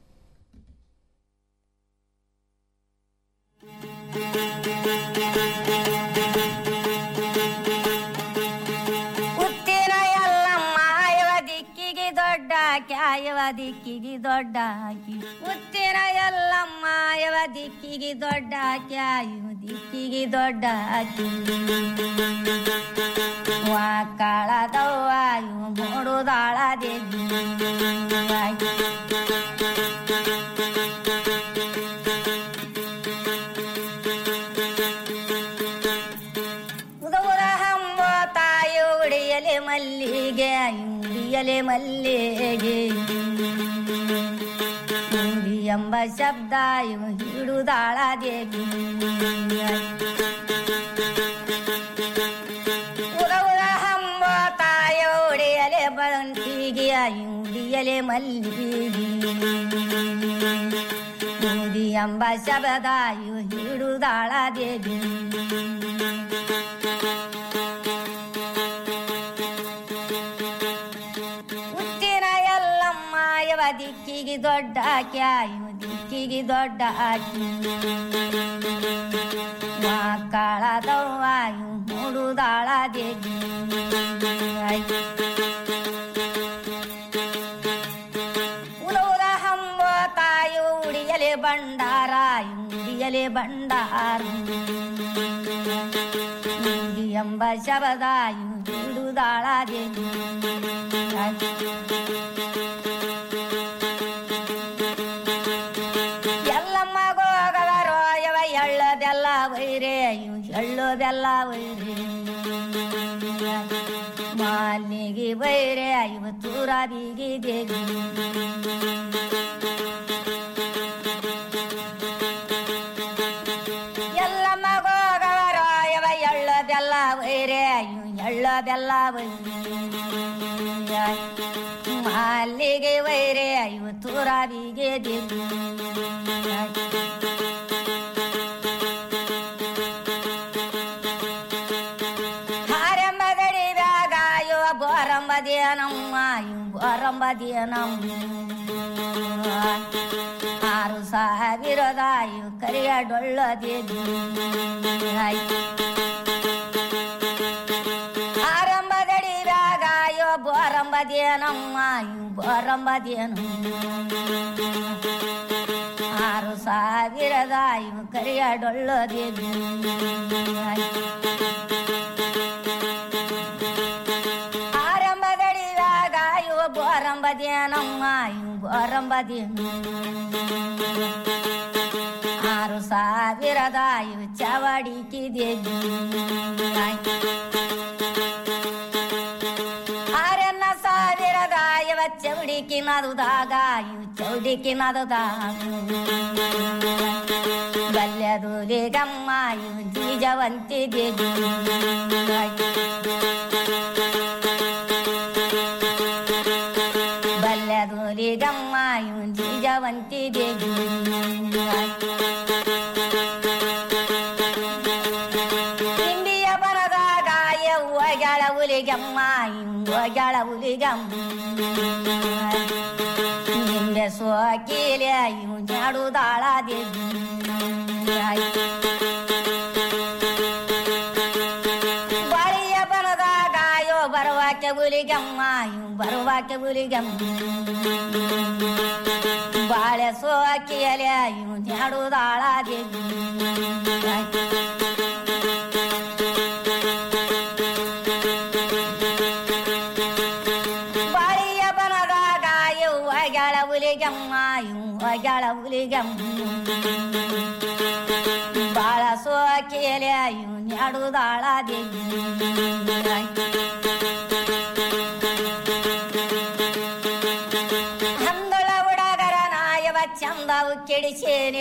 ಉತ್ತಿನ ಎಲ್ಲಮ್ಮ ಇವ ದಿಕ್ಕಿಗೆ ದೊಡ್ಡ ಕ್ಯಾಯವ ದಿಕ್ಕಿಗೆ ದೊಡ್ಡ ಆಕಿ ಉತ್ತಿನ ಎಲ್ಲಮ್ಮ ಇವ ದಿಕ್ಕಿಗೆ ದೊಡ್ಡ ಕ್ಯಾಯವ ದಿಕ್ಕಿಗೆ ದೊಡ್ಡ ಆಕಿ ವಾಕಾಳದವ್ವ ಇವು ಮೂಡುದಾಳ ದೇವಿ ಉದೌರ ಹಂಬ ತಾಯಿ ಉಡಿಯಲೆ ಮಲ್ಲಿಗೆ ಉಡಿಯಲೆ ಮಲ್ಲಿಗೆ ಉಡಿ ಎಂಬ ಶಬ್ದ ಇವು ಹಿಡುದಾಳ ದೇವಿ ಉದೌರ ಹಂಬ ತಾಯಿ ಉಡಿಯಲೆ ಬಂತಿಗೆ ಉಡಿಯಲೆ ಮಲ್ಲಿಗೆ ಉಡಿ ಎಂಬ ಶಬ್ದ ಇವು ಹಿಡುದಾಳ ದೇವಿ ಉತ್ತಿನ ಎಲ್ಲಮ್ಮ ಯವ ದಿಕ್ಕಿಗೆ ದೊಡ್ಡ ಕ್ಯಾಯು ದಿಕ್ಕಿಗೆ ದೊಡ್ಡ ಆಕಿ ಮಕ್ಕಳದವ್ವಾಯು ಮೂಡುದಾಳ ದೇವಿ ಉಲೌದ ಹಂಬ ತಾಯು ಉಡಿಯಲೆ ಬಂಡಾರ ಉಡಿಯಲೆ ಬಂಡಾರ ಉಡಿ ಎಂಬ ಶಬದಾಯು ಹಿಡುದಾಳ ದೇವಿ ಎಲ್ಲಮ್ಮ ಗೋಗವರೋ ಯವ ಎಳ್ಳ ಬೆಲ್ಲ ವೈರೇ ಇವು ಎಳ್ಳು ಬೆಲ್ಲ ವೈರೇ ಮಾಲಿಗೆ ವೈರೇ ಇವ ತೂರ ಬೀಗಿ ದೇವಿ ಎಲ್ಲಮ್ಮ ಗೋಗವರೋ ಯವ ಎಳ್ಳ ಬೆಲ್ಲ ವೈರೇ ಇವು ಎಳ್ಳ ಬೆಲ್ಲ ವೈರೇ ಮಾಲಿಗೆ ವೈರೇ ಇವು ತೂರ ಬೀಗೆ ದೇವಿ ಹಾರೆಂಬದಡಿ ಬ್ಯಾಗ ಇವ ಬೋರಂಬದೇನಮ್ಮ ಇವು ಬೋರಂಬದೇನಮ್ಮ ಆರು ಸಾವಿರದ ಇವು ಕರಿಯ ಡೊಳ್ಳ ದೇವಿ ಆರಂಭದಡಿ ಬ್ಯಾಗ ಇವ ಬೋರಂಬದೇನಮ್ಮ ಇವು ಬೋರಂಬದೇನಮ್ಮ ಆರು ಸಾವಿರದ ಇವು ಕರಿಯ ಡೊಳ್ಳ ದೇವಿ ಆರಂಭದಡಿದಾಗ ಇವ ಬೋರಂಬದೇನಮ್ಮ ಇವು ಬೋರಂಬದೇನು ಆರು ಸಾವಿರದ ಇವು ಚವಡಿಕಿ ದೇವಿ ಆರನ್ನ ಸಾವಿರದ ಇವ ಚೌಡಿಕಿ ನದುದಾಗ ಇವು ಚೌಡಿಕಿ ನದುದಾಗ ಬಲ್ಯದೂಲಿ ಗಮ್ಮ ಇವು ಜೀಜವಂತಿ ದೇವಿ ಬಲ್ಯದೂಲಿ ಗಮ್ಮ ಇವು ಜೀಜವಂತಿ ದೇವಿ ಹಿಂದಿಯ ಬರದಾಗ ಒಗ್ಯಾಳ ಹುಲಿಗಮ್ಮ ಒಗ್ಯಾಳ ಹುಲಿಗಮ್ಮ ನಿಂಬೆ ಸೋಕಿಲೆ ಇವು ಜಾಡುದಾಳ ದೇವಿ ಹುಲಿಗಮ್ಮ ಇವ್ ಬರುವಾಕೆ ಹುಲಿಗಮ್ಮ ಬಾಳೆ ಸೋಕಿಯಲೆ ಇವ್ ನ್ಯಾಡುದಾಳ ದೇವಿ ಬಾಳಿಯ ಬನದಾಗ ಇವ್ ಒಗ್ಯಾಳ ಹುಲಿಗಮ್ಮ ಇವ್ ಒಗ್ಯಾಳ ಹುಲಿಗಮ್ಮ ಬಾಳ ಸೋಕಿಯಲೆ ಇವ್ ನ್ಯಾಡುದಾಳ ದೇವಿ ಹಂದಳ ಉಡಗರ ನಾಯವ ಚಂದವು ಕೆಡಿಸೇನೆ